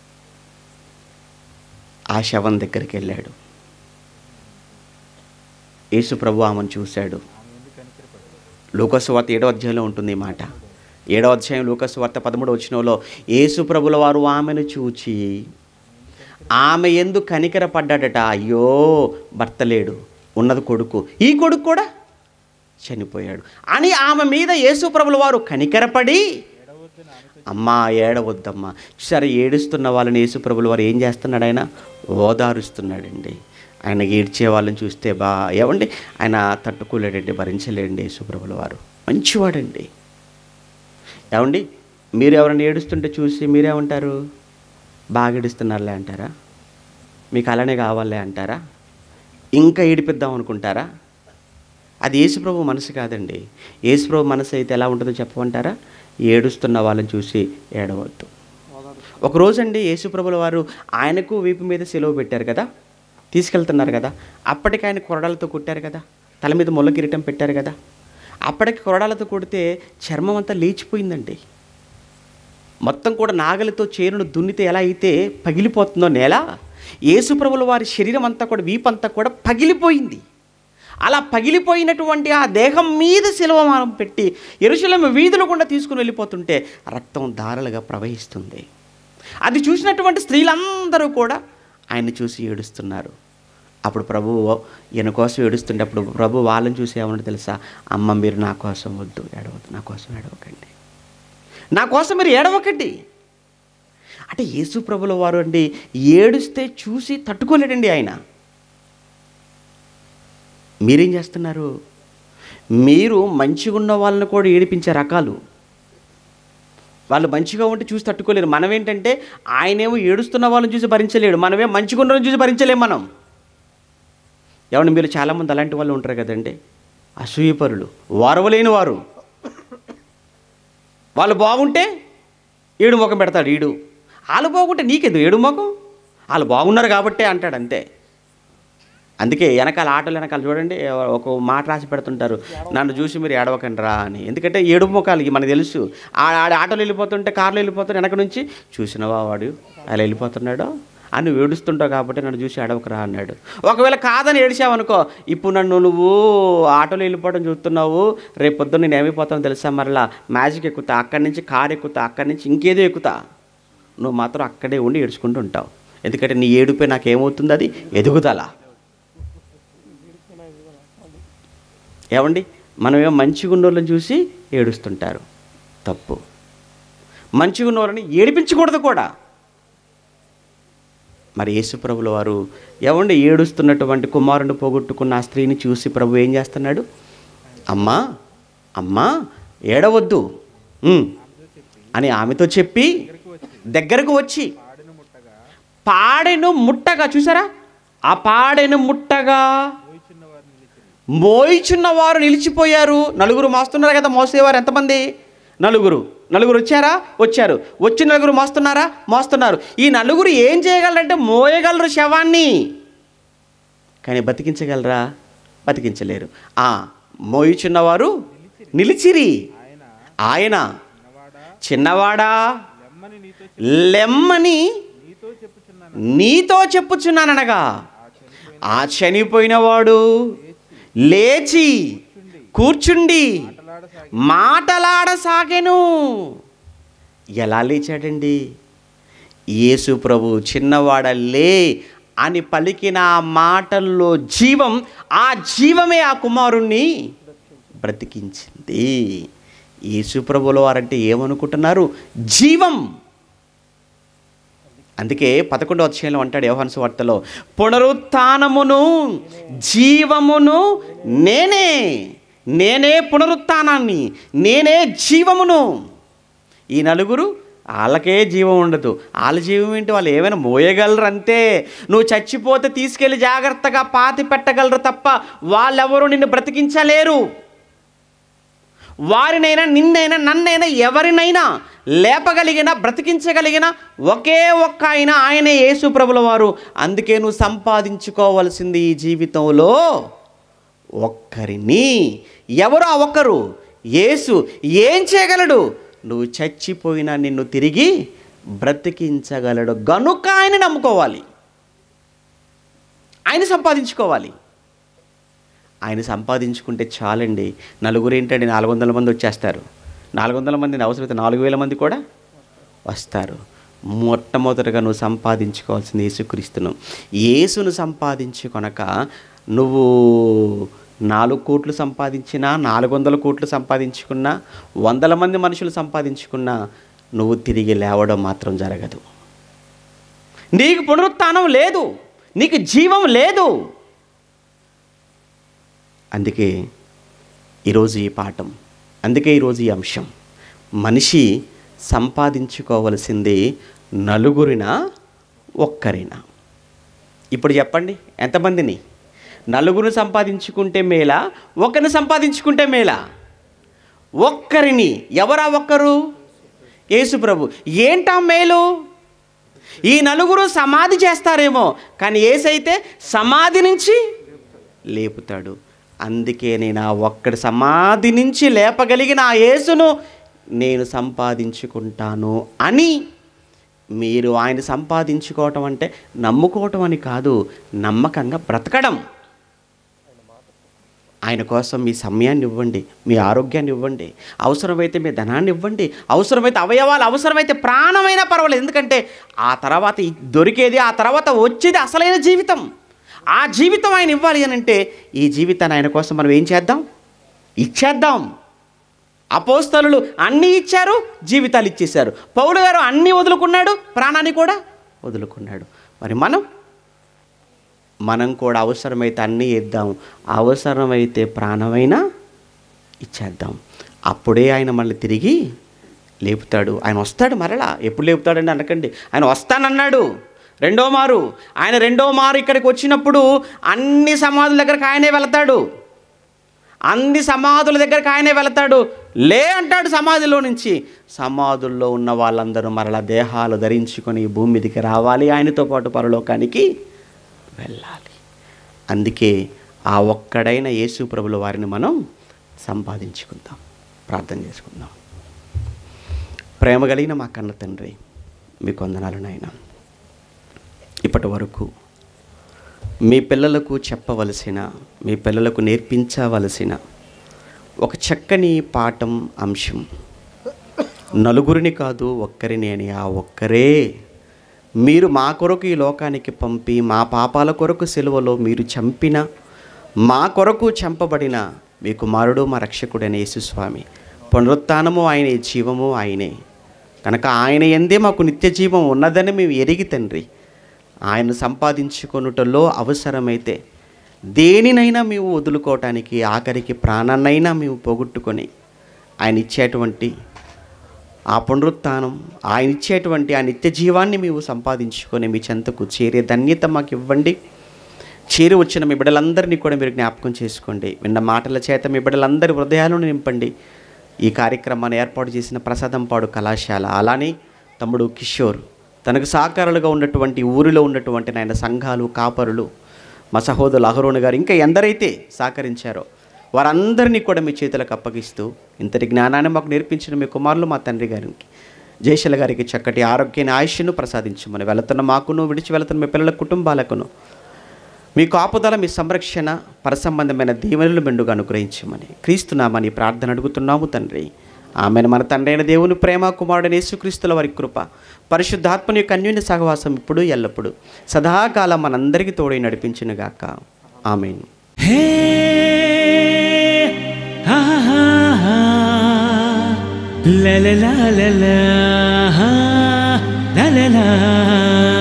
ఆ శవం దగ్గరికి వెళ్ళాడు యేసు ప్రభు ఆమెను చూశాడు లూకసు వార్త ఏడో అధ్యాయంలో ఉంటుంది ఈ మాట ఏడో అధ్యాయం లూకసు వార్త పదమూడు వచ్చినలో యేసు ప్రభుల వారు ఆమెను చూచి ఆమె ఎందు కనికర పడ్డాడట అయ్యో భర్త లేడు ఉన్నది కొడుకు ఈ కొడుకు కూడా చనిపోయాడు అని ఆమె మీద యేసు ప్రభుల వారు కనికరపడి అమ్మా ఏడవద్దమ్మా సరే ఏడుస్తున్న వాళ్ళని యేసుప్రభుల వారు ఏం చేస్తున్నాడు ఆయన ఓదారుస్తున్నాడండి ఆయన ఏడ్చే వాళ్ళని చూస్తే బా ఏమండి ఆయన తట్టుకోలేడండి భరించలేడండి యేసుప్రభుల వారు మంచివాడండి ఏమండి మీరు ఎవరైనా ఏడుస్తుంటే చూసి మీరేమంటారు బాగా ఏడుస్తున్నారులే అంటారా మీకు అలానే కావాలే అంటారా ఇంకా ఏడిపిద్దాం అనుకుంటారా అది యేసుప్రభు మనసు కాదండి యేసుప్రభు మనసు అయితే ఎలా ఉంటుందో చెప్పమంటారా ఏడుస్తున్న వాళ్ళని చూసి ఏడవద్దు ఓదారు ఒకరోజు అండి యేసుప్రభుల వారు ఆయనకు వీపు మీద సెలవు పెట్టారు కదా తీసుకెళ్తున్నారు కదా అప్పటికి ఆయన కొరడాలతో కుట్టారు కదా తల మీద ముళ్ళ కిరీటం పెట్టారు కదా అప్పటికి కొరడాలతో కొడితే చర్మం అంతా లేచిపోయిందండి మొత్తం కూడా నాగలితో చేరును దున్నితే ఎలా అయితే పగిలిపోతుందో నేల యేసుప్రభుల వారి శరీరం అంతా కూడా వీపంతా కూడా పగిలిపోయింది అలా పగిలిపోయినటువంటి ఆ దేహం మీద శిలవమానం పెట్టి ఎరుశలేం వీధులు గుండా తీసుకుని వెళ్ళిపోతుంటే రక్తం ధారలుగా ప్రవహిస్తుంది అది చూసినటువంటి స్త్రీలందరూ కూడా ఆయన్ని చూసి ఏడుస్తున్నారు అప్పుడు ప్రభు ఈయన కోసం ఏడుస్తుంటే అప్పుడు ప్రభు వాళ్ళని చూసి ఏమన్నా తెలుసా అమ్మ మీరు నా కోసం వద్దు ఏడవద్దు నా కోసం ఏడవకండి నా కోసం మీరు ఏడవకండి అంటే యేసు ప్రభుల వారు అండి ఏడుస్తే చూసి తట్టుకోలేడండి ఆయన మీరేం చేస్తున్నారు మీరు మంచిగా ఉన్న వాళ్ళని కూడా ఏడిపించే రకాలు వాళ్ళు మంచిగా ఉంటే చూసి తట్టుకోలేరు మనం ఏంటంటే ఆయనేమో ఏడుస్తున్న వాళ్ళని చూసి భరించలేడు మనమే మంచిగా ఉన్న వాళ్ళని చూసి భరించలేం మనం ఏమండి మీరు చాలామంది అలాంటి వాళ్ళు ఉంటారు కదండి అసూయపరులు వారవలేని వారు వాళ్ళు బాగుంటే ఈడు ముఖం పెడతాడు ఈడు వాళ్ళు బాగుంటే నీకెందుకు ఏడు మొఖం వాళ్ళు బాగున్నారు కాబట్టే అంటాడు అంతే అందుకే వెనకాల ఆటోలు వెనకాల చూడండి ఒక మాట రాసి పెడుతుంటారు నన్ను చూసి మీరు ఏడవకండి రా అని ఎందుకంటే ఏడు ముఖాలకి మనకు తెలుసు ఆ ఆ ఆటోలు వెళ్ళిపోతుంటే కార్లు వెళ్ళిపోతుంటే వెనక నుంచి చూసినవా వాడు అలా వెళ్ళిపోతున్నాడో అని నువ్వు ఏడుస్తుంటావు కాబట్టి నన్ను చూసి ఏడవకరా అన్నాడు ఒకవేళ కాదని ఏడిచావనుకో ఇప్పుడు నన్ను నువ్వు ఆటోలో వెళ్ళిపోవడం చూస్తున్నావు రేపు పొద్దున్న నేను ఏమైపోతానో తెలుసా మరలా మ్యాజిక్ ఎక్కుతా అక్కడి నుంచి కార్ ఎక్కుతా అక్కడి నుంచి ఇంకేదో ఎక్కుతా నువ్వు మాత్రం అక్కడే ఉండి ఏడ్చుకుంటూ ఉంటావు ఎందుకంటే నీ ఏడుపై నాకేమవుతుంది అది ఎదుగుదల ఏమండి మనమేమో మంచిగా ఉన్నోళ్ళని చూసి ఏడుస్తుంటారు తప్పు మంచిగా ఉన్నవాళ్ళని ఏడిపించకూడదు కూడా మరి యేసుప్రభుల వారు ఏమండి ఏడుస్తున్నటువంటి కుమారుని పోగొట్టుకున్న ఆ స్త్రీని చూసి ప్రభు ఏం చేస్తున్నాడు అమ్మా అమ్మా ఏడవద్దు ఉమ్, అని ఆమెతో చెప్పి దగ్గరకు వచ్చి పాడెను ముట్టగా చూసారా ఆ పాడెను ముట్టగా మోయిచున్న వారు నిలిచిపోయారు నలుగురు మోస్తున్నారు కదా మోసేవారు ఎంతమంది నలుగురు నలుగురు వచ్చారా వచ్చారు వచ్చి నలుగురు మోస్తున్నారా మోస్తున్నారు ఈ నలుగురు ఏం చేయగలరంటే మోయగలరు శవాన్ని కానీ బతికించగలరా బతికించలేరు ఆ మోయిచున్నవారు నిలిచిరి ఆయన చిన్నవాడా లెమ్మని నీతో చెప్పుచున్నాననగా ఆ చనిపోయినవాడు లేచి కూర్చుండి మాటలాడసాగెను ఎలా లేచాడండి యేసు ప్రభు చిన్నవాడ లే అని పలికిన ఆ మాటల్లో జీవం ఆ జీవమే ఆ కుమారుణ్ణి బ్రతికించింది యేసు ప్రభుల వారంటే ఏమనుకుంటున్నారు జీవం అందుకే పదకొండవ అధ్యాయంలో అంటాడు యోహాన్స్ వార్తలో పునరుత్నమును జీవమును నేనే నేనే పునరుత్నాన్ని నేనే జీవమును ఈ నలుగురు వాళ్ళకే జీవం ఉండదు వాళ్ళ జీవం ఏంటి వాళ్ళు ఏమైనా మోయగలరు అంతే నువ్వు చచ్చిపోతే తీసుకెళ్ళి జాగ్రత్తగా పాతి పెట్టగలరు తప్ప వాళ్ళెవరూ నిన్ను బ్రతికించలేరు వారినైనా నిన్నైనా నన్నైనా ఎవరినైనా లేపగలిగిన బ్రతికించగలిగిన ఒకే ఒక్క ఆయన ఆయనే యేసు ప్రభుల వారు అందుకే నువ్వు సంపాదించుకోవలసింది ఈ జీవితంలో ఒక్కరిని ఎవరు ఆ ఒక్కరు యేసు ఏం చేయగలడు నువ్వు చచ్చిపోయినా నిన్ను తిరిగి బ్రతికించగలడు గనుక ఆయన నమ్ముకోవాలి ఆయన సంపాదించుకోవాలి ఆయన సంపాదించుకుంటే చాలండి నలుగురు ఏంటండి నాలుగు వందల మంది వచ్చేస్తారు నాలుగు వందల మందిని అవసరమైతే నాలుగు వేల మంది కూడా వస్తారు మొట్టమొదటిగా నువ్వు సంపాదించుకోవాల్సింది యేసుక్రీస్తును యేసును సంపాదించుకొనక నువ్వు నాలుగు కోట్లు సంపాదించినా నాలుగు వందల కోట్లు సంపాదించుకున్నా వందల మంది మనుషులు సంపాదించుకున్నా నువ్వు తిరిగి లేవడం మాత్రం జరగదు నీకు పునరుత్థానం లేదు నీకు జీవం లేదు అందుకే ఈరోజు ఈ పాఠం అందుకే ఈరోజు ఈ అంశం మనిషి సంపాదించుకోవలసింది నలుగురిన ఒక్కరిన ఇప్పుడు చెప్పండి ఎంతమందిని నలుగురు సంపాదించుకుంటే మేలా ఒకరిని సంపాదించుకుంటే మేలా ఒక్కరిని ఎవరా ఒక్కరు యేసు ప్రభు ఏంటా మేలు ఈ నలుగురు సమాధి చేస్తారేమో కానీ ఏసైతే సమాధి నుంచి లేపుతాడు అందుకే నేను ఆ ఒక్కడి సమాధి నుంచి లేపగలిగిన ఆ యేసును నేను సంపాదించుకుంటాను అని మీరు ఆయన సంపాదించుకోవటం అంటే నమ్ముకోవటం అని కాదు నమ్మకంగా బ్రతకడం ఆయన కోసం మీ సమయాన్ని ఇవ్వండి మీ ఆరోగ్యాన్ని ఇవ్వండి అవసరమైతే మీ ధనాన్ని ఇవ్వండి అవసరమైతే అవయవాలు అవసరమైతే ప్రాణమైనా పర్వాలేదు ఎందుకంటే ఆ తర్వాత ఈ దొరికేది ఆ తర్వాత వచ్చేది అసలైన జీవితం ఆ జీవితం ఆయన ఇవ్వాలి అని అంటే ఈ జీవితాన్ని ఆయన కోసం మనం ఏం చేద్దాం ఇచ్చేద్దాం అపోస్తలు అన్నీ ఇచ్చారు జీవితాలు ఇచ్చేశారు పౌలు గారు అన్నీ వదులుకున్నాడు ప్రాణాన్ని కూడా వదులుకున్నాడు మరి మనం మనం కూడా అవసరమైతే అన్నీ ఇద్దాం అవసరమైతే ప్రాణమైనా ఇచ్చేద్దాం అప్పుడే ఆయన మళ్ళీ తిరిగి లేపుతాడు ఆయన వస్తాడు మరలా ఎప్పుడు లేపుతాడండి అనకండి ఆయన వస్తానన్నాడు రెండో మారు ఆయన రెండో మారు ఇక్కడికి వచ్చినప్పుడు అన్ని సమాధుల దగ్గరకు ఆయనే వెళ్తాడు అన్ని సమాధుల దగ్గరికి ఆయనే వెళతాడు లే అంటాడు సమాధిలో నుంచి సమాధుల్లో ఉన్న వాళ్ళందరూ మరల దేహాలు ధరించుకొని ఈ భూమి మీదకి రావాలి ఆయనతో పాటు పరలోకానికి వెళ్ళాలి అందుకే ఆ ఒక్కడైన యేసు ప్రభుల వారిని మనం సంపాదించుకుందాం ప్రార్థన చేసుకుందాం ప్రేమ కలిగిన మా కన్న తండ్రి మీకు వందనాలు నాయన ఇప్పటి వరకు మీ పిల్లలకు చెప్పవలసిన మీ పిల్లలకు నేర్పించవలసిన ఒక చక్కని పాఠం అంశం నలుగురిని కాదు ఒక్కరిని అని ఆ ఒక్కరే మీరు మా కొరకు ఈ లోకానికి పంపి మా పాపాల కొరకు సెలవులో మీరు చంపిన మా కొరకు చంపబడిన మీ కుమారుడు మా రక్షకుడైన యేసుస్వామి పునరుత్నము ఆయనే జీవము ఆయనే కనుక ఆయన ఎందే మాకు నిత్య జీవం ఉన్నదని మేము ఎరిగి తండ్రి ఆయన సంపాదించుకొనుటలో అవసరమైతే దేనినైనా మేము వదులుకోవటానికి ఆఖరికి ప్రాణాన్నైనా మేము పోగొట్టుకొని ఆయన ఇచ్చేటువంటి ఆ పునరుత్థానం ఆయన ఇచ్చేటువంటి ఆ నిత్య జీవాన్ని మేము సంపాదించుకొని మీ చెంతకు చేరే ధన్యత మాకు ఇవ్వండి చేరి వచ్చిన మీ బిడ్డలందరినీ కూడా మీరు జ్ఞాపకం చేసుకోండి విన్న మాటల చేత మీ బిడ్డలందరి హృదయాలను నింపండి ఈ కార్యక్రమాన్ని ఏర్పాటు చేసిన ప్రసాదంపాడు కళాశాల అలానే తమ్ముడు కిషోర్ తనకు సహకారులుగా ఉన్నటువంటి ఊరిలో ఉన్నటువంటి నాయన సంఘాలు కాపరులు మా సహోదరులు అహరోను గారు ఇంకా ఎందరైతే సహకరించారో వారందరినీ కూడా మీ చేతులకు అప్పగిస్తూ ఇంతటి జ్ఞానాన్ని మాకు నేర్పించిన మీ కుమారులు మా తండ్రి గారికి జయశల గారికి చక్కటి ఆరోగ్యాన్ని ఆయుష్ను ప్రసాదించమని వెళుతున్న మాకును విడిచి వెళుతున్న మీ పిల్లల కుటుంబాలకును మీ కాపుదల మీ సంరక్షణ పరసంబంధమైన దీవెనలు మెండుగా అనుగ్రహించమని క్రీస్తున్నామని ప్రార్థన అడుగుతున్నాము తండ్రి ఆమెను మన తండ్రి అయిన దేవుని ప్రేమ కుమారుడైన యేసుక్రీస్తుల వారి కృప పరిశుద్ధాత్మని యొక్క అన్యోన్య సహవాసం ఇప్పుడు ఎల్లప్పుడు సదాకాలం మనందరికీ తోడై నడిపించునుగాక ఆమెను హే హా హా హా లా లా లా లా లా హా లా లా లా